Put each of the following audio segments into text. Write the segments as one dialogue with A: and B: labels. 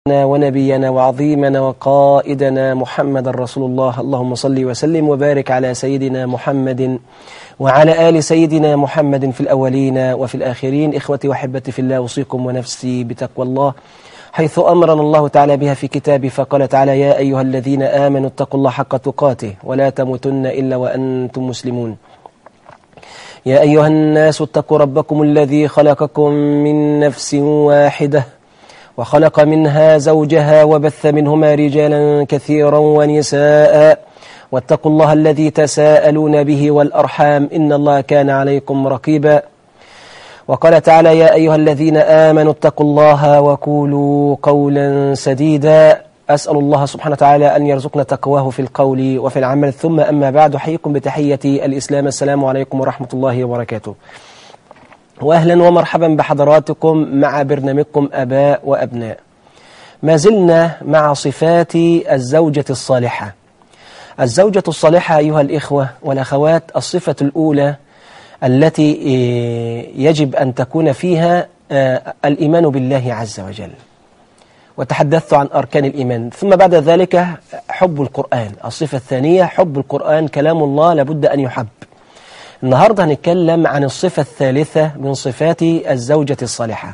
A: ونبينا وعظيمنا وقائدنا محمد رسول الله اللهم صل وسلم وبارك على سيدنا محمد وعلى آل سيدنا محمد في الأولين وفي الآخرين إخوتي وحبتي في الله أوصيكم ونفسي بتقوى الله حيث أمرنا الله تعالى بها في كتابه فقال تعالى يا أيها الذين آمنوا اتقوا الله حق تقاته ولا تموتن إلا وأنتم مسلمون يا أيها الناس اتقوا ربكم الذي خلقكم من نفس واحدة وخلق منها زوجها وبث منهما رجالا كثيرا ونساء واتقوا الله الذي تساءلون به والأرحام إن الله كان عليكم رقيبا وقال تعالى يا أيها الذين آمنوا اتقوا الله وقولوا قولا سديدا أسأل الله سبحانه وتعالى أن يرزقنا تقواه في القول وفي العمل ثم أما بعد حيكم بتحية الإسلام السلام عليكم ورحمة الله وبركاته وأهلا ومرحبا بحضراتكم مع برنامجكم أباء وأبناء ما زلنا مع صفات الزوجة الصالحة الزوجة الصالحة أيها الإخوة والأخوات الصفة الأولى التي يجب أن تكون فيها الإيمان بالله عز وجل وتحدثت عن أركان الإيمان ثم بعد ذلك حب القرآن الصفة الثانية حب القرآن كلام الله لابد أن يحب النهاردة هنتكلم عن الصفة الثالثة من صفات الزوجة الصالحة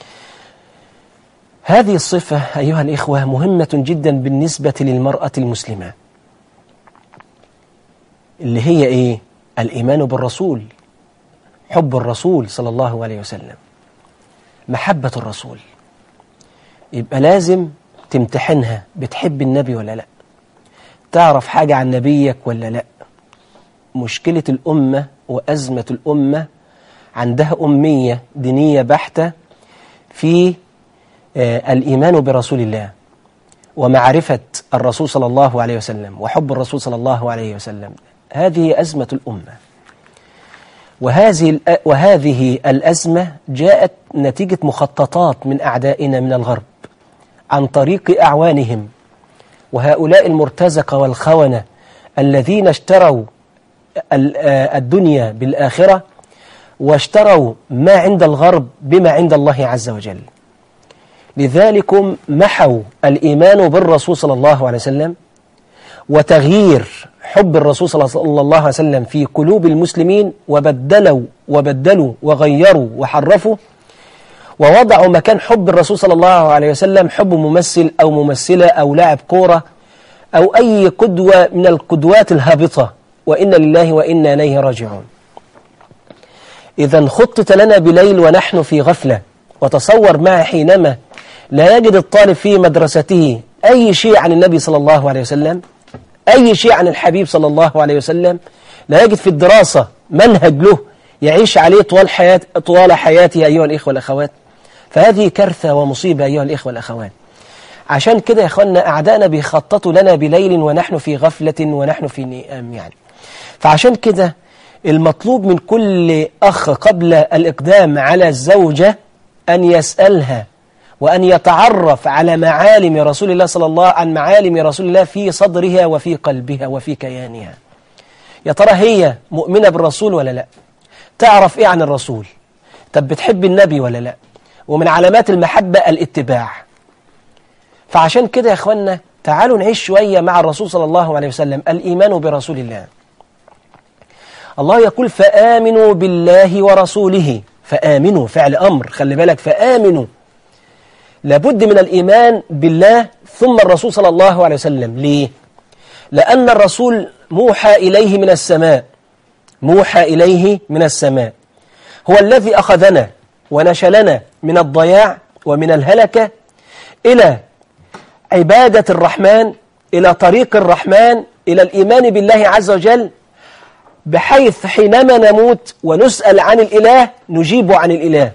A: هذه الصفة أيها الإخوة مهمة جدا بالنسبة للمرأة المسلمة اللي هي إيه؟ الإيمان بالرسول حب الرسول صلى الله عليه وسلم محبة الرسول يبقى لازم تمتحنها بتحب النبي ولا لا تعرف حاجة عن نبيك ولا لا مشكلة الأمة وأزمة الأمة عندها أمية دينية بحتة في آه الإيمان برسول الله ومعرفة الرسول صلى الله عليه وسلم وحب الرسول صلى الله عليه وسلم هذه أزمة الأمة وهذه وهذه الأزمة جاءت نتيجة مخططات من أعدائنا من الغرب عن طريق أعوانهم وهؤلاء المرتزقة والخونة الذين اشتروا الدنيا بالآخرة واشتروا ما عند الغرب بما عند الله عز وجل لذلكم محوا الإيمان بالرسول صلى الله عليه وسلم وتغيير حب الرسول صلى الله عليه وسلم في قلوب المسلمين وبدلوا وبدلوا وغيروا وحرفوا ووضعوا مكان حب الرسول صلى الله عليه وسلم حب ممثل أو ممثلة أو لاعب كورة أو أي قدوة من القدوات الهابطة وإن لله وإنا إليه راجعون إذا خطت لنا بليل ونحن في غفلة وتصور معي حينما لا يجد الطالب في مدرسته أي شيء عن النبي صلى الله عليه وسلم أي شيء عن الحبيب صلى الله عليه وسلم لا يجد في الدراسة منهج له يعيش عليه طوال, حياة طوال حياته أيها الإخوة والأخوات فهذه كارثة ومصيبة أيها الإخوة والأخوات عشان كده يا أخوانا أعدائنا بيخططوا لنا بليل ونحن في غفلة ونحن في نئام يعني فعشان كده المطلوب من كل أخ قبل الإقدام على الزوجة أن يسألها وأن يتعرف على معالم رسول الله صلى الله عن معالم رسول الله في صدرها وفي قلبها وفي كيانها يا ترى هي مؤمنة بالرسول ولا لا تعرف إيه عن الرسول طب بتحب النبي ولا لا ومن علامات المحبة الاتباع فعشان كده يا أخوانا تعالوا نعيش شوية مع الرسول صلى الله عليه وسلم الإيمان برسول الله الله يقول فآمنوا بالله ورسوله فآمنوا فعل أمر خلي بالك فآمنوا لابد من الإيمان بالله ثم الرسول صلى الله عليه وسلم ليه؟ لأن الرسول موحى إليه من السماء موحى إليه من السماء هو الذي أخذنا ونشلنا من الضياع ومن الهلكة إلى عبادة الرحمن إلى طريق الرحمن إلى الإيمان بالله عز وجل بحيث حينما نموت ونسأل عن الإله نجيب عن الإله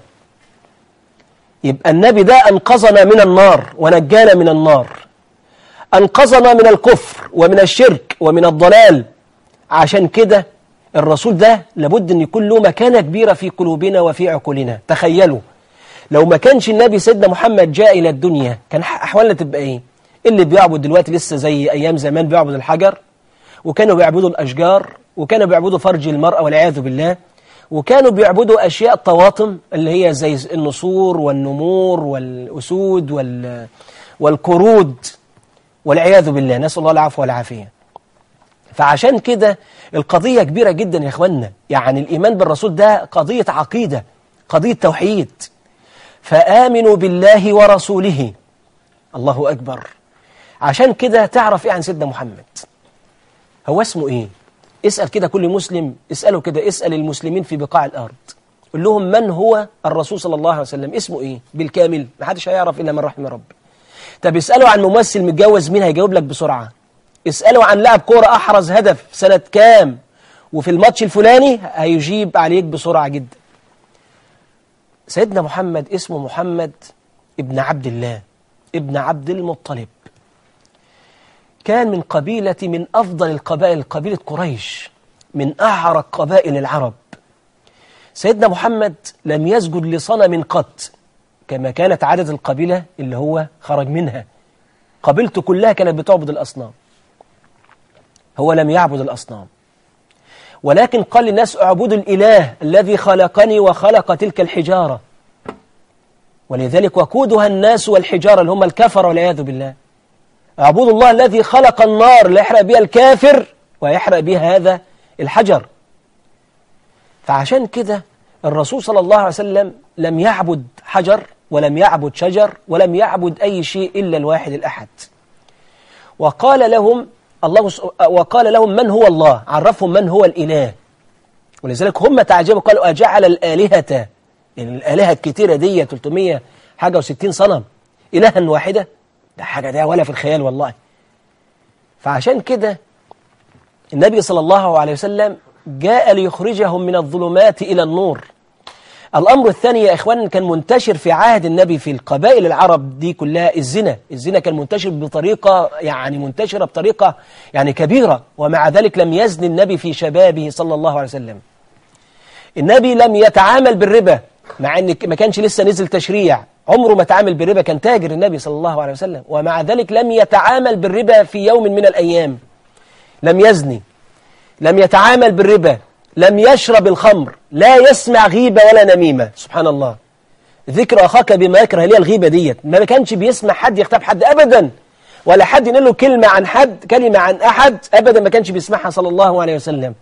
A: يبقى النبي ده أنقذنا من النار ونجانا من النار أنقذنا من الكفر ومن الشرك ومن الضلال عشان كده الرسول ده لابد أن يكون له مكانة كبيرة في قلوبنا وفي عقولنا تخيلوا لو ما كانش النبي سيدنا محمد جاء إلى الدنيا كان أحوالنا تبقى إيه اللي بيعبد دلوقتي لسه زي أيام زمان بيعبد الحجر وكانوا بيعبدوا الأشجار وكانوا بيعبدوا فرج المرأة والعياذ بالله وكانوا بيعبدوا أشياء طواطم اللي هي زي النسور والنمور والأسود وال والقرود والعياذ بالله نسأل الله العفو والعافية فعشان كده القضية كبيرة جدا يا إخواننا يعني الإيمان بالرسول ده قضية عقيدة قضية توحيد فآمنوا بالله ورسوله الله أكبر عشان كده تعرف إيه عن سيدنا محمد هو اسمه إيه اسأل كده كل مسلم اسأله كده اسأل المسلمين في بقاع الأرض قل لهم من هو الرسول صلى الله عليه وسلم اسمه إيه بالكامل ما حدش هيعرف إلا من رحم ربي طب اسأله عن ممثل متجوز مين هيجاوب لك بسرعة اسأله عن لاعب كورة أحرز هدف سنة كام وفي الماتش الفلاني هيجيب عليك بسرعة جدا سيدنا محمد اسمه محمد ابن عبد الله ابن عبد المطلب كان من قبيلة من أفضل القبائل قبيلة قريش من أعرق قبائل العرب سيدنا محمد لم يسجد لصنم قط كما كانت عادة القبيلة اللي هو خرج منها قبيلته كلها كانت بتعبد الأصنام هو لم يعبد الأصنام ولكن قال للناس اعبدوا الإله الذي خلقني وخلق تلك الحجارة ولذلك وقودها الناس والحجارة اللي هم الكفر والعياذ بالله اعبدوا الله الذي خلق النار ليحرق بها الكافر ويحرق بها هذا الحجر فعشان كده الرسول صلى الله عليه وسلم لم يعبد حجر ولم يعبد شجر ولم يعبد أي شيء إلا الواحد الأحد وقال لهم الله وقال لهم من هو الله عرفهم من هو الإله ولذلك هم تعجبوا قالوا أجعل الآلهة يعني الآلهة الكتيرة دي 300 حاجة و60 صنم إلها واحدة ده حاجة ده ولا في الخيال والله فعشان كده النبي صلى الله عليه وسلم جاء ليخرجهم من الظلمات إلى النور الأمر الثاني يا إخوان كان منتشر في عهد النبي في القبائل العرب دي كلها الزنا الزنا كان منتشر بطريقة يعني منتشرة بطريقة يعني كبيرة ومع ذلك لم يزن النبي في شبابه صلى الله عليه وسلم النبي لم يتعامل بالربا مع أن ما كانش لسه نزل تشريع عمره ما تعامل بالربا كان تاجر النبي صلى الله عليه وسلم ومع ذلك لم يتعامل بالربا في يوم من الأيام لم يزني لم يتعامل بالربا لم يشرب الخمر لا يسمع غيبة ولا نميمة سبحان الله ذكر أخاك بما يكره ليه الغيبة ديت ما كانش بيسمع حد يغتاب حد أبدا ولا حد ينقل له كلمة عن حد كلمة عن أحد أبدا ما كانش بيسمعها صلى الله عليه وسلم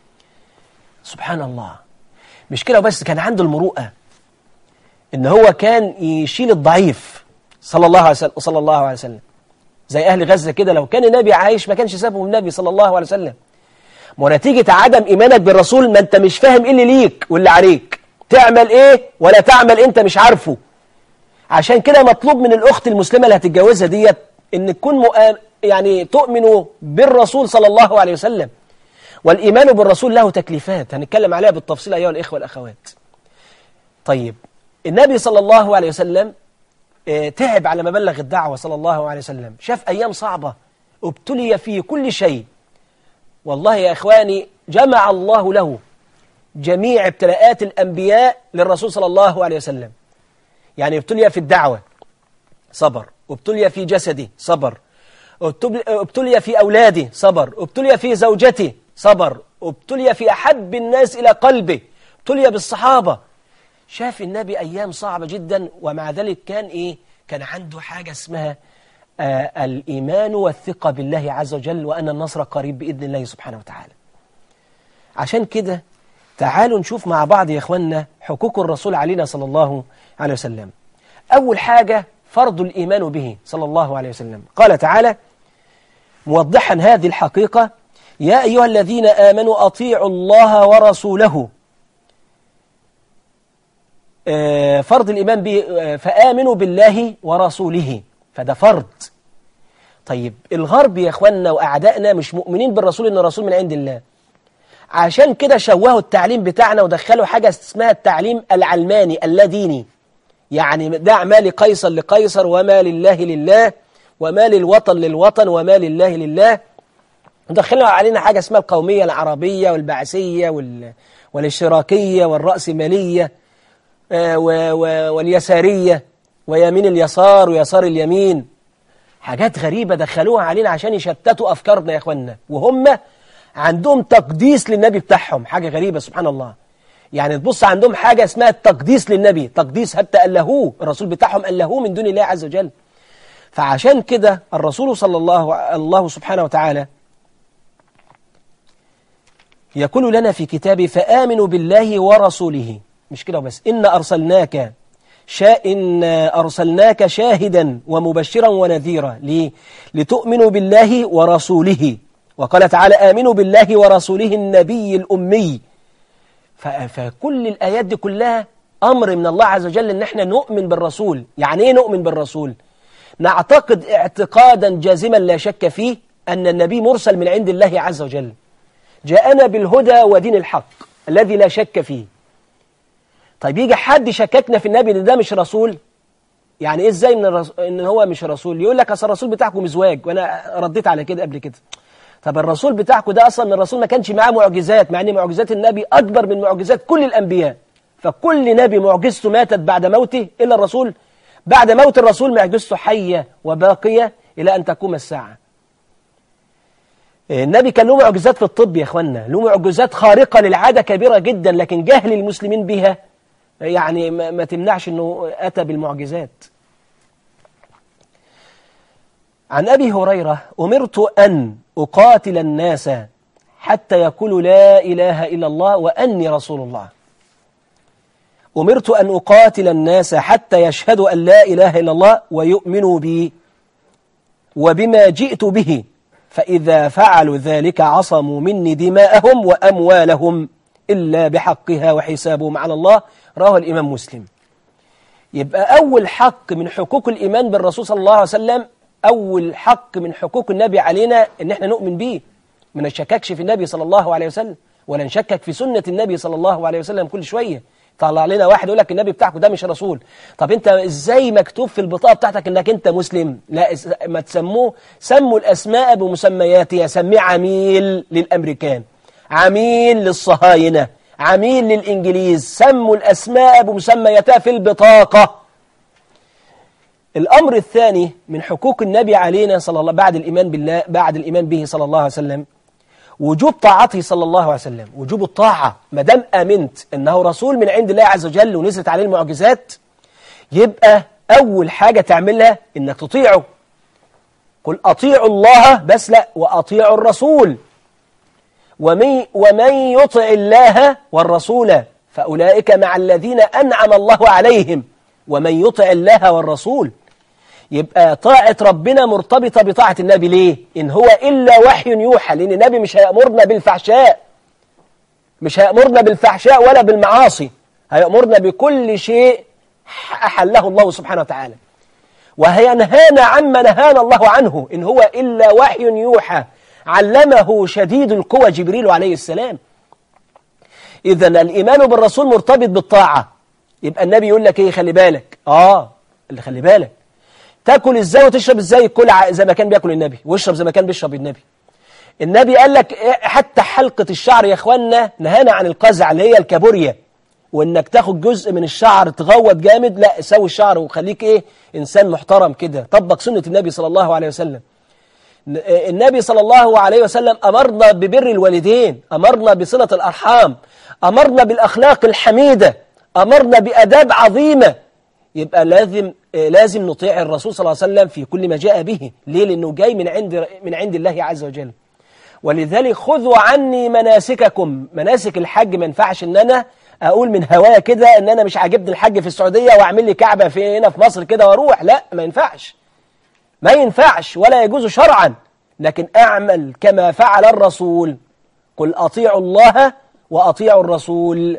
A: سبحان الله مش كده بس كان عنده المروءة إن هو كان يشيل الضعيف صلى الله عليه وسلم صلى الله عليه وسلم زي أهل غزة كده لو كان النبي عايش ما كانش سابهم النبي صلى الله عليه وسلم ونتيجة عدم إيمانك بالرسول ما أنت مش فاهم إيه اللي ليك واللي عليك تعمل إيه ولا تعمل أنت مش عارفه عشان كده مطلوب من الأخت المسلمة اللي هتتجوزها ديت إن تكون مؤام يعني تؤمن بالرسول صلى الله عليه وسلم والإيمان بالرسول له تكليفات هنتكلم عليها بالتفصيل أيها الإخوة والأخوات طيب النبي صلى الله عليه وسلم تعب على ما بلغ الدعوة صلى الله عليه وسلم شاف أيام صعبة ابتلي في كل شيء والله يا إخواني جمع الله له جميع ابتلاءات الأنبياء للرسول صلى الله عليه وسلم يعني ابتلي في الدعوة صبر ابتلي في جسدي صبر ابتلي في أولادي صبر ابتلي في زوجتي صبر ابتلي في أحب الناس إلى قلبه ابتلي بالصحابة شاف النبي أيام صعبة جدا ومع ذلك كان إيه كان عنده حاجة اسمها آه الإيمان والثقة بالله عز وجل وأن النصر قريب بإذن الله سبحانه وتعالى عشان كده تعالوا نشوف مع بعض يا إخواننا حقوق الرسول علينا صلى الله عليه وسلم أول حاجة فرض الإيمان به صلى الله عليه وسلم قال تعالى موضحا هذه الحقيقة يا أيها الذين آمنوا أطيعوا الله ورسوله آه فرض الإيمان به آه فآمنوا بالله ورسوله فده فرض طيب الغرب يا اخواننا واعدائنا مش مؤمنين بالرسول ان الرسول من عند الله عشان كده شوهوا التعليم بتاعنا ودخلوا حاجة اسمها التعليم العلماني اللاديني يعني دع ما لقيصر لقيصر وما لله لله وما للوطن للوطن وما لله لله ودخلوا علينا حاجة اسمها القومية العربية والبعثية وال... والاشتراكية والرأسمالية آه و... و... واليسارية ويمين اليسار ويسار اليمين حاجات غريبة دخلوها علينا عشان يشتتوا أفكارنا يا أخوانا وهم عندهم تقديس للنبي بتاعهم حاجة غريبة سبحان الله يعني تبص عندهم حاجة اسمها التقديس للنبي تقديس حتى ألهوه الرسول بتاعهم ألهوه من دون الله عز وجل فعشان كده الرسول صلى الله الله سبحانه وتعالى يقول لنا في كتابه فآمنوا بالله ورسوله مش كده بس إن أرسلناك شا إن أرسلناك شاهدا ومبشرا ونذيرا ليه؟ لتؤمنوا بالله ورسوله وقال تعالى آمنوا بالله ورسوله النبي الأمي فكل الآيات دي كلها أمر من الله عز وجل إن احنا نؤمن بالرسول يعني إيه نؤمن بالرسول نعتقد اعتقادا جازما لا شك فيه أن النبي مرسل من عند الله عز وجل جاءنا بالهدى ودين الحق الذي لا شك فيه طيب يجي حد شككنا في النبي ان ده مش رسول يعني ايه ازاي ان, الرس... إن هو مش رسول يقول لك اصل الرسول بتاعكم مزواج وانا رديت على كده قبل كده طب الرسول بتاعكم ده اصلا الرسول ما كانش معاه معجزات مع ان معجزات النبي اكبر من معجزات كل الانبياء فكل نبي معجزته ماتت بعد موته الا الرسول بعد موت الرسول معجزته حيه وباقيه الى ان تقوم الساعه النبي كان له معجزات في الطب يا اخوانا له معجزات خارقه للعاده كبيره جدا لكن جهل المسلمين بها يعني ما تمنعش أنه أتى بالمعجزات عن أبي هريرة أمرت أن أقاتل الناس حتى يقولوا لا إله إلا الله وأني رسول الله أمرت أن أقاتل الناس حتى يشهدوا أن لا إله إلا الله ويؤمنوا بي وبما جئت به فإذا فعلوا ذلك عصموا مني دماءهم وأموالهم إلا بحقها وحسابهم على الله رواه الإمام مسلم يبقى أول حق من حقوق الإيمان بالرسول صلى الله عليه وسلم أول حق من حقوق النبي علينا إن احنا نؤمن به ما نشككش في النبي صلى الله عليه وسلم ولا نشكك في سنة النبي صلى الله عليه وسلم كل شوية طلع لنا واحد يقول لك النبي بتاعكم ده مش رسول طب انت ازاي مكتوب في البطاقه بتاعتك انك انت مسلم لا ما تسموه سموا الاسماء بمسمياتها سميه عميل للامريكان عميل للصهاينه عميل للإنجليز سموا الأسماء بمسميتها في البطاقة الأمر الثاني من حقوق النبي علينا صلى الله بعد الإيمان بالله بعد الإيمان به صلى الله عليه وسلم وجوب طاعته صلى الله عليه وسلم وجوب الطاعة ما دام آمنت أنه رسول من عند الله عز وجل ونزلت عليه المعجزات يبقى أول حاجة تعملها إنك تطيعه قل أطيعوا الله بس لا وأطيعوا الرسول ومن, ومن يطع الله والرسول فأولئك مع الذين أنعم الله عليهم ومن يطع الله والرسول يبقى طاعة ربنا مرتبطة بطاعة النبي ليه؟ إن هو إلا وحي يوحى لأن النبي مش هيأمرنا بالفحشاء مش هيأمرنا بالفحشاء ولا بالمعاصي هيأمرنا بكل شيء أحله الله سبحانه وتعالى وهينهانا عما نهانا الله عنه إن هو إلا وحي يوحى علمه شديد القوى جبريل عليه السلام إذا الإيمان بالرسول مرتبط بالطاعة يبقى النبي يقول لك إيه خلي بالك آه اللي خلي بالك تاكل إزاي وتشرب إزاي كل زي ما كان بياكل النبي واشرب زي ما كان بيشرب النبي النبي قال لك حتى حلقة الشعر يا إخواننا نهانا عن القزع اللي هي الكابوريا وإنك تاخد جزء من الشعر تغوط جامد لا سوي الشعر وخليك إيه إنسان محترم كده طبق سنة النبي صلى الله عليه وسلم النبي صلى الله عليه وسلم أمرنا ببر الوالدين أمرنا بصلة الأرحام أمرنا بالأخلاق الحميدة أمرنا بأداب عظيمة يبقى لازم لازم نطيع الرسول صلى الله عليه وسلم في كل ما جاء به ليه لأنه جاي من عند من عند الله عز وجل ولذلك خذوا عني مناسككم مناسك الحج ما ينفعش ان انا اقول من هوايا كده ان انا مش عاجبني الحج في السعوديه واعمل لي كعبه في هنا في مصر كده واروح لا ما ينفعش ما ينفعش ولا يجوز شرعا لكن أعمل كما فعل الرسول قل أطيعوا الله وأطيعوا الرسول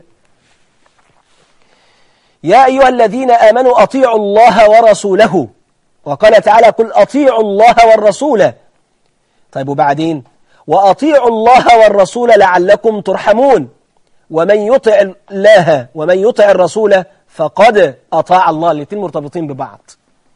A: يا أيها الذين آمنوا أطيعوا الله ورسوله وقال تعالى قل أطيعوا الله والرسول طيب وبعدين وأطيعوا الله والرسول لعلكم ترحمون ومن يطع الله ومن يطع الرسول فقد أطاع الله الاثنين مرتبطين ببعض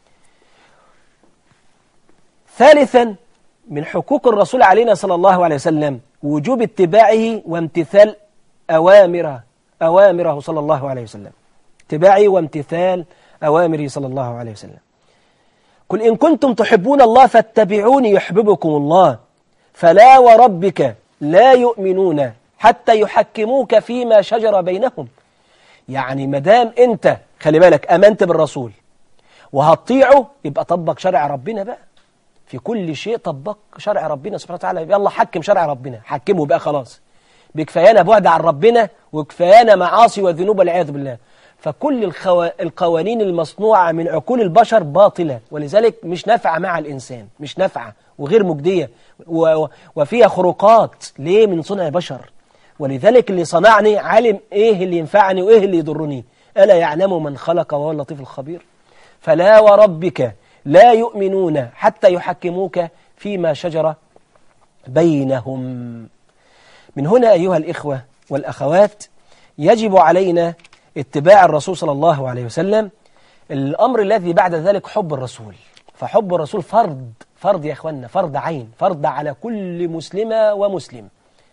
A: ثالثا من حقوق الرسول علينا صلى الله عليه وسلم وجوب اتباعه وامتثال أوامره أوامره صلى الله عليه وسلم اتباعه وامتثال أوامره صلى الله عليه وسلم قل إن كنتم تحبون الله فاتبعوني يحببكم الله فلا وربك لا يؤمنون حتى يحكموك فيما شجر بينهم يعني مدام أنت خلي بالك أمنت بالرسول وهتطيعه يبقى طبق شرع ربنا بقى في كل شيء طبق شرع ربنا سبحانه وتعالى يلا حكم شرع ربنا حكمه بقى خلاص بكفايانا بعد عن ربنا وكفايانا معاصي وذنوب والعياذ بالله فكل الخو... القوانين المصنوعة من عقول البشر باطلة ولذلك مش نافعة مع الإنسان مش نافعة وغير مجدية و... وفيها خروقات ليه من صنع بشر ولذلك اللي صنعني عالم إيه اللي ينفعني وإيه اللي يضرني ألا يعلم من خلق وهو اللطيف الخبير فلا وربك لا يؤمنون حتى يحكموك فيما شجر بينهم من هنا أيها الإخوة والأخوات يجب علينا اتباع الرسول صلى الله عليه وسلم الأمر الذي بعد ذلك حب الرسول فحب الرسول فرض فرض يا أخوانا فرض عين فرض على كل مسلمة ومسلم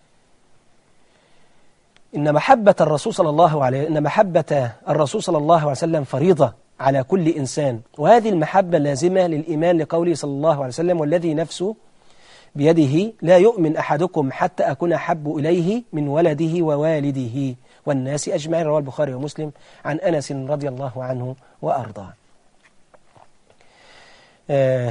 A: إن محبة الرسول صلى الله عليه إن محبة الرسول صلى الله عليه وسلم فريضة على كل إنسان وهذه المحبة لازمة للإيمان لقوله صلى الله عليه وسلم والذي نفسه بيده لا يؤمن أحدكم حتى أكون أحب إليه من ولده ووالده والناس أجمعين رواه البخاري ومسلم عن أنس رضي الله عنه وأرضاه آه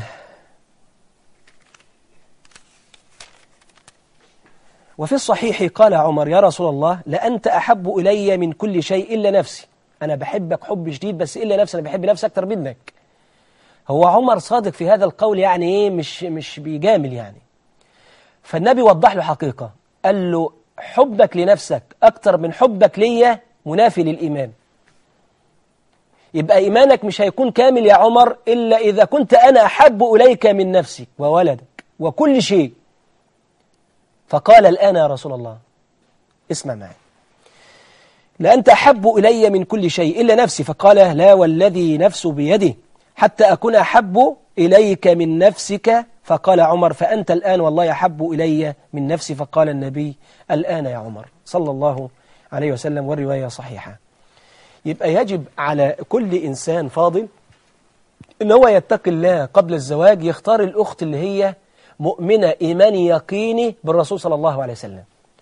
A: وفي الصحيح قال عمر يا رسول الله لأنت أحب إلي من كل شيء إلا نفسي أنا بحبك حب شديد بس إلا نفسي أنا بحب نفسي أكتر منك هو عمر صادق في هذا القول يعني إيه مش, مش بيجامل يعني فالنبي وضح له حقيقة قال له حبك لنفسك أكتر من حبك ليا منافي للإيمان يبقى إيمانك مش هيكون كامل يا عمر إلا إذا كنت أنا أحب إليك من نفسك وولدك وكل شيء فقال الآن يا رسول الله اسمع معي لأنت أحب إلي من كل شيء إلا نفسي فقال لا والذي نفس بيده حتى أكون أحب إليك من نفسك فقال عمر فأنت الآن والله أحب إلي من نفسي فقال النبي الآن يا عمر صلى الله عليه وسلم والرواية صحيحة يبقى يجب على كل إنسان فاضل إن هو يتقي الله قبل الزواج يختار الأخت اللي هي مؤمنة إيماني يقيني بالرسول صلى الله عليه وسلم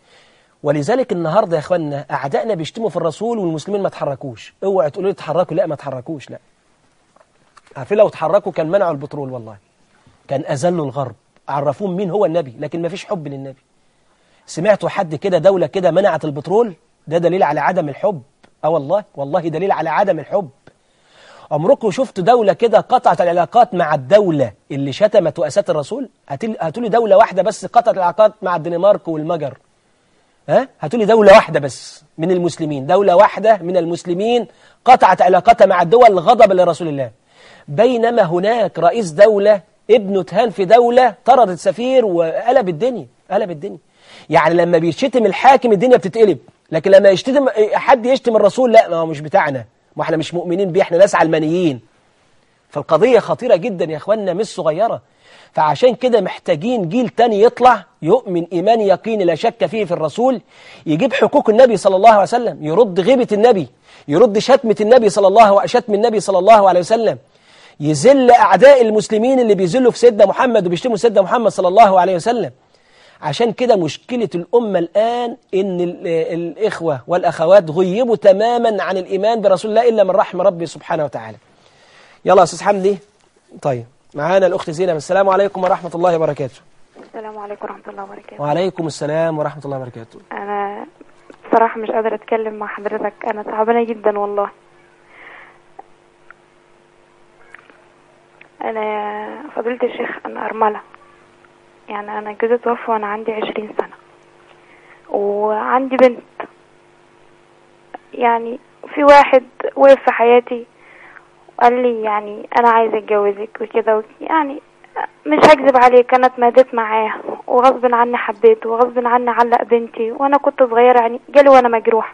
A: ولذلك النهاردة يا أخوانا أعدائنا بيشتموا في الرسول والمسلمين ما تحركوش اوعى تقولوا لي تحركوا لا ما تحركوش لا عارفين لو تحركوا كان منعوا البترول والله كان أذلوا الغرب عرفوهم مين هو النبي لكن ما فيش حب للنبي سمعتوا حد كده دولة كده منعت البترول ده دليل على عدم الحب اه والله والله دليل على عدم الحب عمركم شفتوا دولة كده قطعت العلاقات مع الدولة اللي شتمت وأسات الرسول هاتوا لي دولة واحدة بس قطعت العلاقات مع الدنمارك والمجر ها هاتوا لي دولة واحدة بس من المسلمين دولة واحدة من المسلمين قطعت علاقتها مع الدول غضبا لرسول الله بينما هناك رئيس دولة ابنه اتهان في دولة طردت سفير وقلب الدنيا قلب الدنيا يعني لما بيشتم الحاكم الدنيا بتتقلب لكن لما يشتم حد يشتم الرسول لا ما هو مش بتاعنا ما احنا مش مؤمنين بيه احنا ناس علمانيين فالقضية خطيرة جدا يا اخواننا مش صغيرة فعشان كده محتاجين جيل تاني يطلع يؤمن إيمان يقين لا شك فيه في الرسول يجيب حقوق النبي صلى الله عليه وسلم يرد غيبة النبي يرد شتمة النبي صلى الله شتم النبي صلى الله عليه وسلم يذل أعداء المسلمين اللي بيذلوا في سيدنا محمد وبيشتموا سيدنا محمد صلى الله عليه وسلم عشان كده مشكلة الأمة الآن إن الإخوة والأخوات غيبوا تماما عن الإيمان برسول الله إلا من رحم ربي سبحانه وتعالى يلا يا أستاذ حمدي طيب معانا الأخت زينب السلام عليكم ورحمة الله وبركاته
B: السلام عليكم ورحمة الله وبركاته
A: وعليكم السلام ورحمة الله وبركاته
B: أنا بصراحة مش قادرة أتكلم مع حضرتك أنا تعبانة جدا والله أنا فضيلة الشيخ أنا أرملة يعني أنا جوزي توفى وأنا عندي عشرين سنة وعندي بنت يعني في واحد وقف في حياتي وقال لي يعني أنا عايزة أتجوزك وكده يعني مش هكذب عليك أنا اتماديت معاه وغصب عني حبيته وغصب عني علق بنتي وأنا كنت صغيرة يعني جالي وأنا مجروحة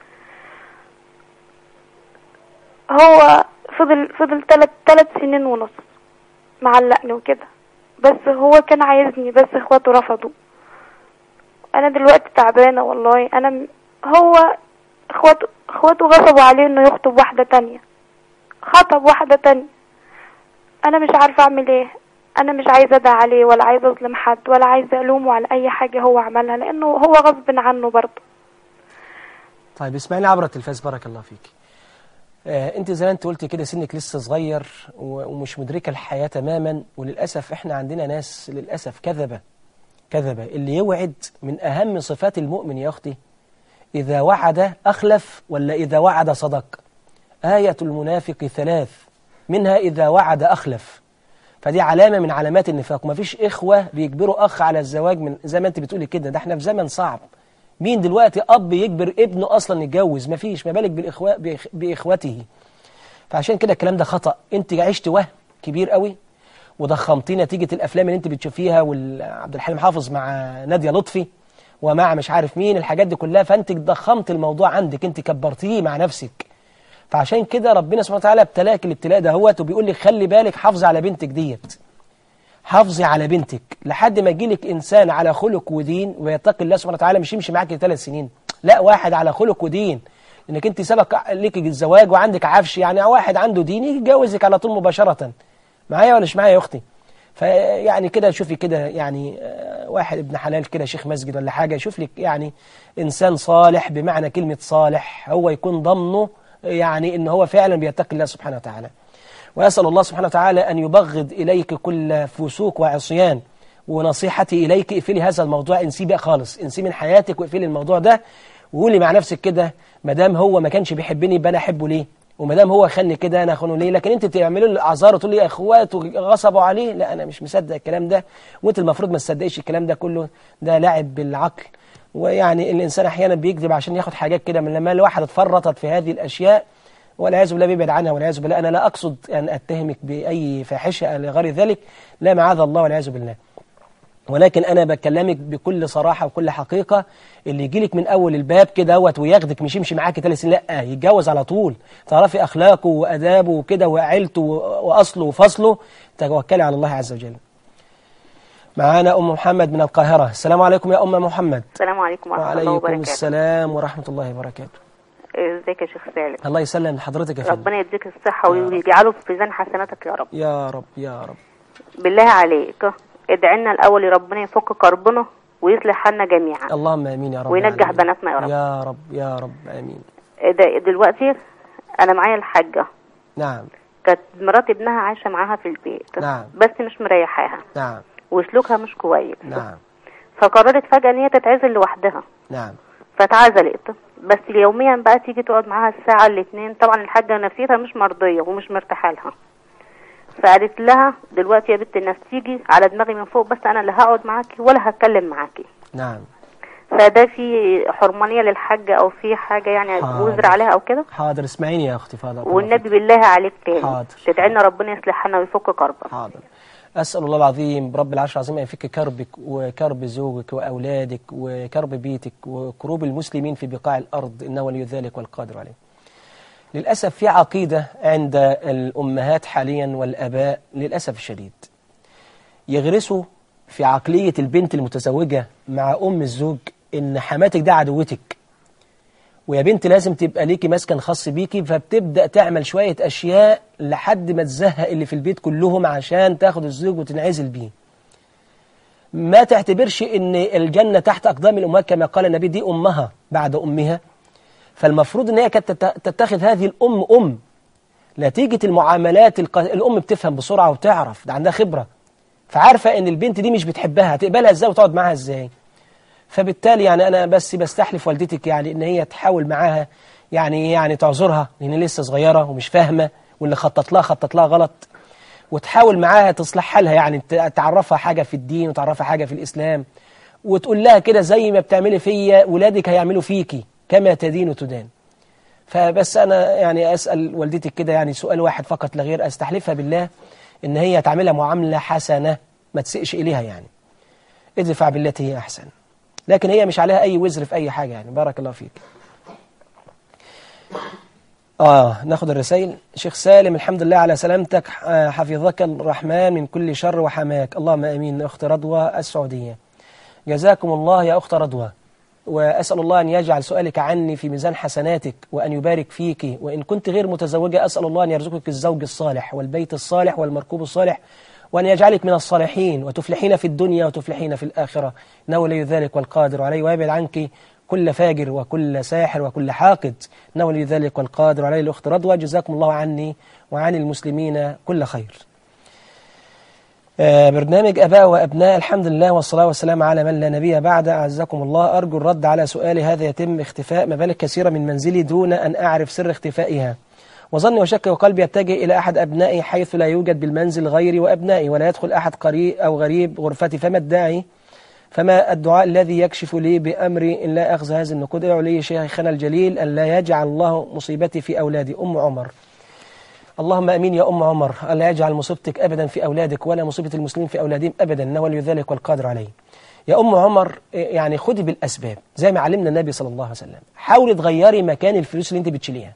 B: هو فضل فضل تلت تلت سنين ونص معلقني وكده بس هو كان عايزني بس اخواته رفضوا انا دلوقتي تعبانه والله انا م... هو اخواته اخواته غصبوا عليه انه يخطب واحده تانية خطب واحده تانية انا مش عارفه اعمل ايه انا مش عايزه ادعي عليه ولا عايزه اظلم حد ولا عايزه الومه على اي حاجه هو عملها لانه هو غصب عنه برضه
A: طيب اسمعيني عبر التلفاز بارك الله فيك آه، انت زي ما انت قلت كده سنك لسه صغير و- ومش مدركة الحياة تماما وللأسف احنا عندنا ناس للأسف كذبة كذبة اللي يوعد من أهم صفات المؤمن يا أختي إذا وعد أخلف ولا إذا وعد صدق آية المنافق ثلاث منها إذا وعد أخلف فدي علامة من علامات النفاق ومفيش إخوة بيجبروا أخ على الزواج من زي ما أنت بتقولي كده ده احنا في زمن صعب مين دلوقتي أب يجبر ابنه أصلا يتجوز مفيش ما بالك بالإخوة بإخ- بإخوته فعشان كده الكلام ده خطأ أنت عشت وهم كبير قوي وضخمتيه نتيجة الأفلام اللي أنت بتشوفيها وعبد الحليم حافظ مع نادية لطفي ومع مش عارف مين الحاجات دي كلها فأنت ضخمت الموضوع عندك أنت كبرتيه مع نفسك فعشان كده ربنا سبحانه وتعالى ابتلاك الابتلاء ده هوت وبيقول لك خلي بالك حافظي على بنتك ديت حافظي على بنتك لحد ما يجيلك انسان على خلق ودين ويتقي الله سبحانه وتعالى مش يمشي معاك ثلاث سنين لا واحد على خلق ودين انك انت سبق لك الزواج وعندك عفش يعني واحد عنده دين يتجوزك على طول مباشره معايا ولا مش معايا يا اختي فيعني كده شوفي كده يعني آه، واحد ابن حلال كده شيخ مسجد ولا حاجه يشوف لك يعني انسان صالح بمعنى كلمه صالح هو يكون ضمنه يعني ان هو فعلا بيتقي الله سبحانه وتعالى وأسأل الله سبحانه وتعالى أن يبغض إليك كل فسوق وعصيان ونصيحتي إليك اقفلي هذا الموضوع انسيه بقى خالص انسيه من حياتك واقفلي الموضوع ده وقولي مع نفسك كده ما دام هو ما كانش بيحبني يبقى أنا أحبه ليه وما دام هو خاني كده أنا أخونه ليه لكن أنت تعملوا له الأعذار وتقول لي يا إخواته غصبوا عليه لا أنا مش مصدق الكلام ده وأنت المفروض ما تصدقيش الكلام ده كله ده لعب بالعقل ويعني الإنسان أحيانا بيكذب عشان ياخد حاجات كده من لما الواحد اتفرطت في هذه الأشياء والعياذ بالله بيبعد عنها والعياذ بالله أنا لا أقصد أن أتهمك بأي فاحشة لغير ذلك لا معاذ الله والعياذ بالله ولكن أنا بكلمك بكل صراحة وكل حقيقة اللي يجيلك من أول الباب كده دوت وياخدك مش يمشي معاك ثلاث سنين لا يتجوز على طول تعرفي أخلاقه وأدابه وكده وعيلته وأصله وفصله توكلي على الله عز وجل معانا أم محمد من القاهرة السلام عليكم يا أم محمد
C: السلام عليكم ورحمة الله
A: وعليكم
C: وبركاته
A: السلام ورحمة الله وبركاته
C: ازيك يا شيخ سالم
A: الله يسلم حضرتك يا فندم
C: ربنا يديك الصحة ويجعله في ميزان حسناتك يا رب
A: يا رب يا رب
C: بالله عليك ادعي لنا الأول ربنا يفك كربنا ويصلح حالنا جميعا
A: اللهم امين يا رب
C: وينجح
A: العالمين.
C: بناتنا يا رب.
A: يا رب يا رب امين
C: ده- دلوقتي أنا معايا الحاجة
A: نعم
C: كانت مرات ابنها عايشة معاها في البيت
A: نعم.
C: بس مش مريحاها
A: نعم
C: وسلوكها مش كويس
A: نعم
C: فقررت فجأة ان هي تتعزل لوحدها
A: نعم
C: فاتعزلت بس يوميا بقى تيجي تقعد معاها الساعة الاتنين طبعا الحاجة نفسيتها مش مرضية ومش مرتاحة لها فقالت لها دلوقتي يا بنت الناس تيجي على دماغي من فوق بس انا اللي هقعد معاكي ولا هتكلم معاكي
A: نعم
C: فده في حرمانية للحاجة او في حاجة يعني
A: حاضر.
C: وزر عليها او كده
A: حاضر اسمعيني يا اختي فاضل
C: والنبي بالله عليك تاني
A: حاضر.
C: تدعي لنا ربنا يصلح حالنا ويفك كربة
A: حاضر أسأل الله العظيم برب العرش العظيم أن يفك كربك وكرب زوجك وأولادك وكرب بيتك وكروب المسلمين في بقاع الأرض إنه ولي ذلك والقادر عليه للأسف في عقيدة عند الأمهات حاليا والأباء للأسف الشديد يغرسوا في عقلية البنت المتزوجة مع أم الزوج إن حماتك ده عدوتك ويا بنت لازم تبقى ليكي مسكن خاص بيكي فبتبدأ تعمل شوية أشياء لحد ما تزهق اللي في البيت كلهم عشان تاخد الزوج وتنعزل بيه ما تعتبرش ان الجنة تحت أقدام الأمهات كما قال النبي دي أمها بعد أمها فالمفروض ان هي كانت تت- تتخذ هذه الأم أم نتيجة المعاملات الق... الأم بتفهم بسرعة وتعرف ده عندها خبرة فعارفة ان البنت دي مش بتحبها هتقبلها ازاي وتقعد معاها ازاي فبالتالي يعني انا بس بستحلف والدتك يعني ان هي تحاول معاها يعني يعني تعذرها لان لسه صغيره ومش فاهمه واللي خطط لها خطط لها غلط وتحاول معاها تصلح حالها يعني ت- تعرفها حاجه في الدين وتعرفها حاجه في الاسلام وتقول لها كده زي ما بتعملي فيا ولادك هيعملوا فيكي كما تدين وتدان فبس انا يعني اسال والدتك كده يعني سؤال واحد فقط لا غير استحلفها بالله ان هي تعملها معامله حسنه ما تسئش اليها يعني ادفع بالتي هي احسن لكن هي مش عليها أي وزر في أي حاجة يعني بارك الله فيك آه ناخد الرسائل شيخ سالم الحمد لله على سلامتك آه، حفظك الرحمن من كل شر وحماك اللهم أمين أخت رضوى السعودية جزاكم الله يا أخت رضوى وأسأل الله أن يجعل سؤالك عني في ميزان حسناتك وأن يبارك فيك وإن كنت غير متزوجة أسأل الله أن يرزقك الزوج الصالح والبيت الصالح والمركوب الصالح وأن يجعلك من الصالحين وتفلحين في الدنيا وتفلحين في الآخرة إنه ولي ذلك والقادر عليه ويبعد عنك كل فاجر وكل ساحر وكل حاقد إنه ولي ذلك والقادر عليه الأخت رضوى جزاكم الله عني وعن المسلمين كل خير آه، برنامج أباء وأبناء الحمد لله والصلاة والسلام على من لا نبي بعد أعزكم الله أرجو الرد على سؤالي هذا يتم اختفاء مبالغ كثيرة من منزلي دون أن أعرف سر اختفائها وظني وشك وقلبي يتجه إلى أحد أبنائي حيث لا يوجد بالمنزل غيري وأبنائي ولا يدخل أحد قريب أو غريب غرفتي فما الداعي فما الدعاء الذي يكشف لي بأمري إن لا أخذ هذه النقود ادعوا لي شيخنا الجليل أن لا يجعل الله مصيبتي في أولادي أم عمر اللهم امين يا ام عمر الا يجعل مصيبتك ابدا في اولادك ولا مصيبه المسلمين في اولادهم ابدا انه ولي ذلك والقادر عليه. يا ام عمر إيه، يعني خدي بالاسباب زي ما علمنا النبي صلى الله عليه وسلم، حاولي تغيري مكان الفلوس اللي انت بتشيليها.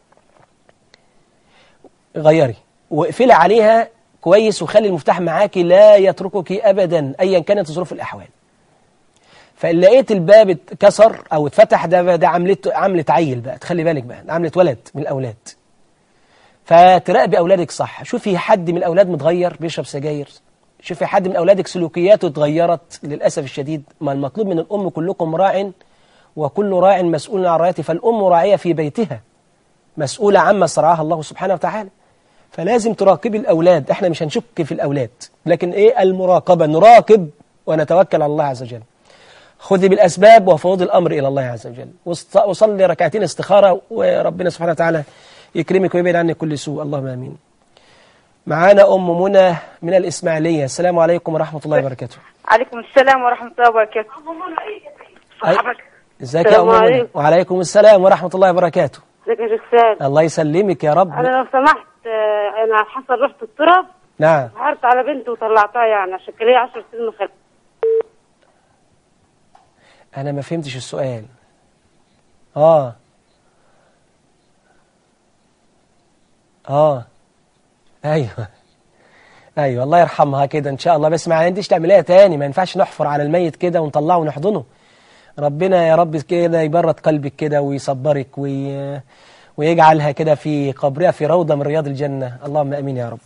A: غيري واقفلي عليها كويس وخلي المفتاح معاكي لا يتركك ابدا ايا كانت ظروف الاحوال. فإن لقيت الباب اتكسر او اتفتح ده ده عملت عملت عيل بقى تخلي بالك بقى عملت ولد من الاولاد. فتراقبي أولادك صح شوفي حد من الأولاد متغير بيشرب سجاير شوفي حد من أولادك سلوكياته اتغيرت للأسف الشديد ما المطلوب من الأم كلكم راع وكل راع مسؤول عن رعيته فالأم راعية في بيتها مسؤولة عما صرعها الله سبحانه وتعالى فلازم تراقبي الأولاد احنا مش هنشك في الأولاد لكن ايه المراقبة نراقب ونتوكل على الله عز وجل خذي بالأسباب وفوض الأمر إلى الله عز وجل وص- وصلي ركعتين استخارة وربنا سبحانه وتعالى يكرمك ويبعد عنك كل سوء اللهم امين. معانا ام منى من الاسماعيليه، السلام عليكم ورحمه الله وبركاته.
D: عليكم السلام ورحمة الله وبركاته صحابك
A: ازيك يا
D: السلام
A: ام منى؟
D: عليكم.
A: وعليكم السلام ورحمه الله وبركاته.
D: ازيك يا شيخ سالم
A: الله يسلمك يا رب.
D: انا لو سمحت آه، انا حصل رحت التراب
A: نعم.
D: ظهرت على بنتي وطلعتها يعني عشان كان ليا 10 سنين وخلت
A: انا ما فهمتش السؤال. اه. اه. ايوه. ايوه الله يرحمها كده ان شاء الله بس ما عنديش تعمليها تاني ما ينفعش نحفر على الميت كده ونطلعه ونحضنه. ربنا يا رب كده يبرد قلبك كده ويصبرك وي... ويجعلها كده في قبرها في روضة من رياض الجنة اللهم أمين يا رب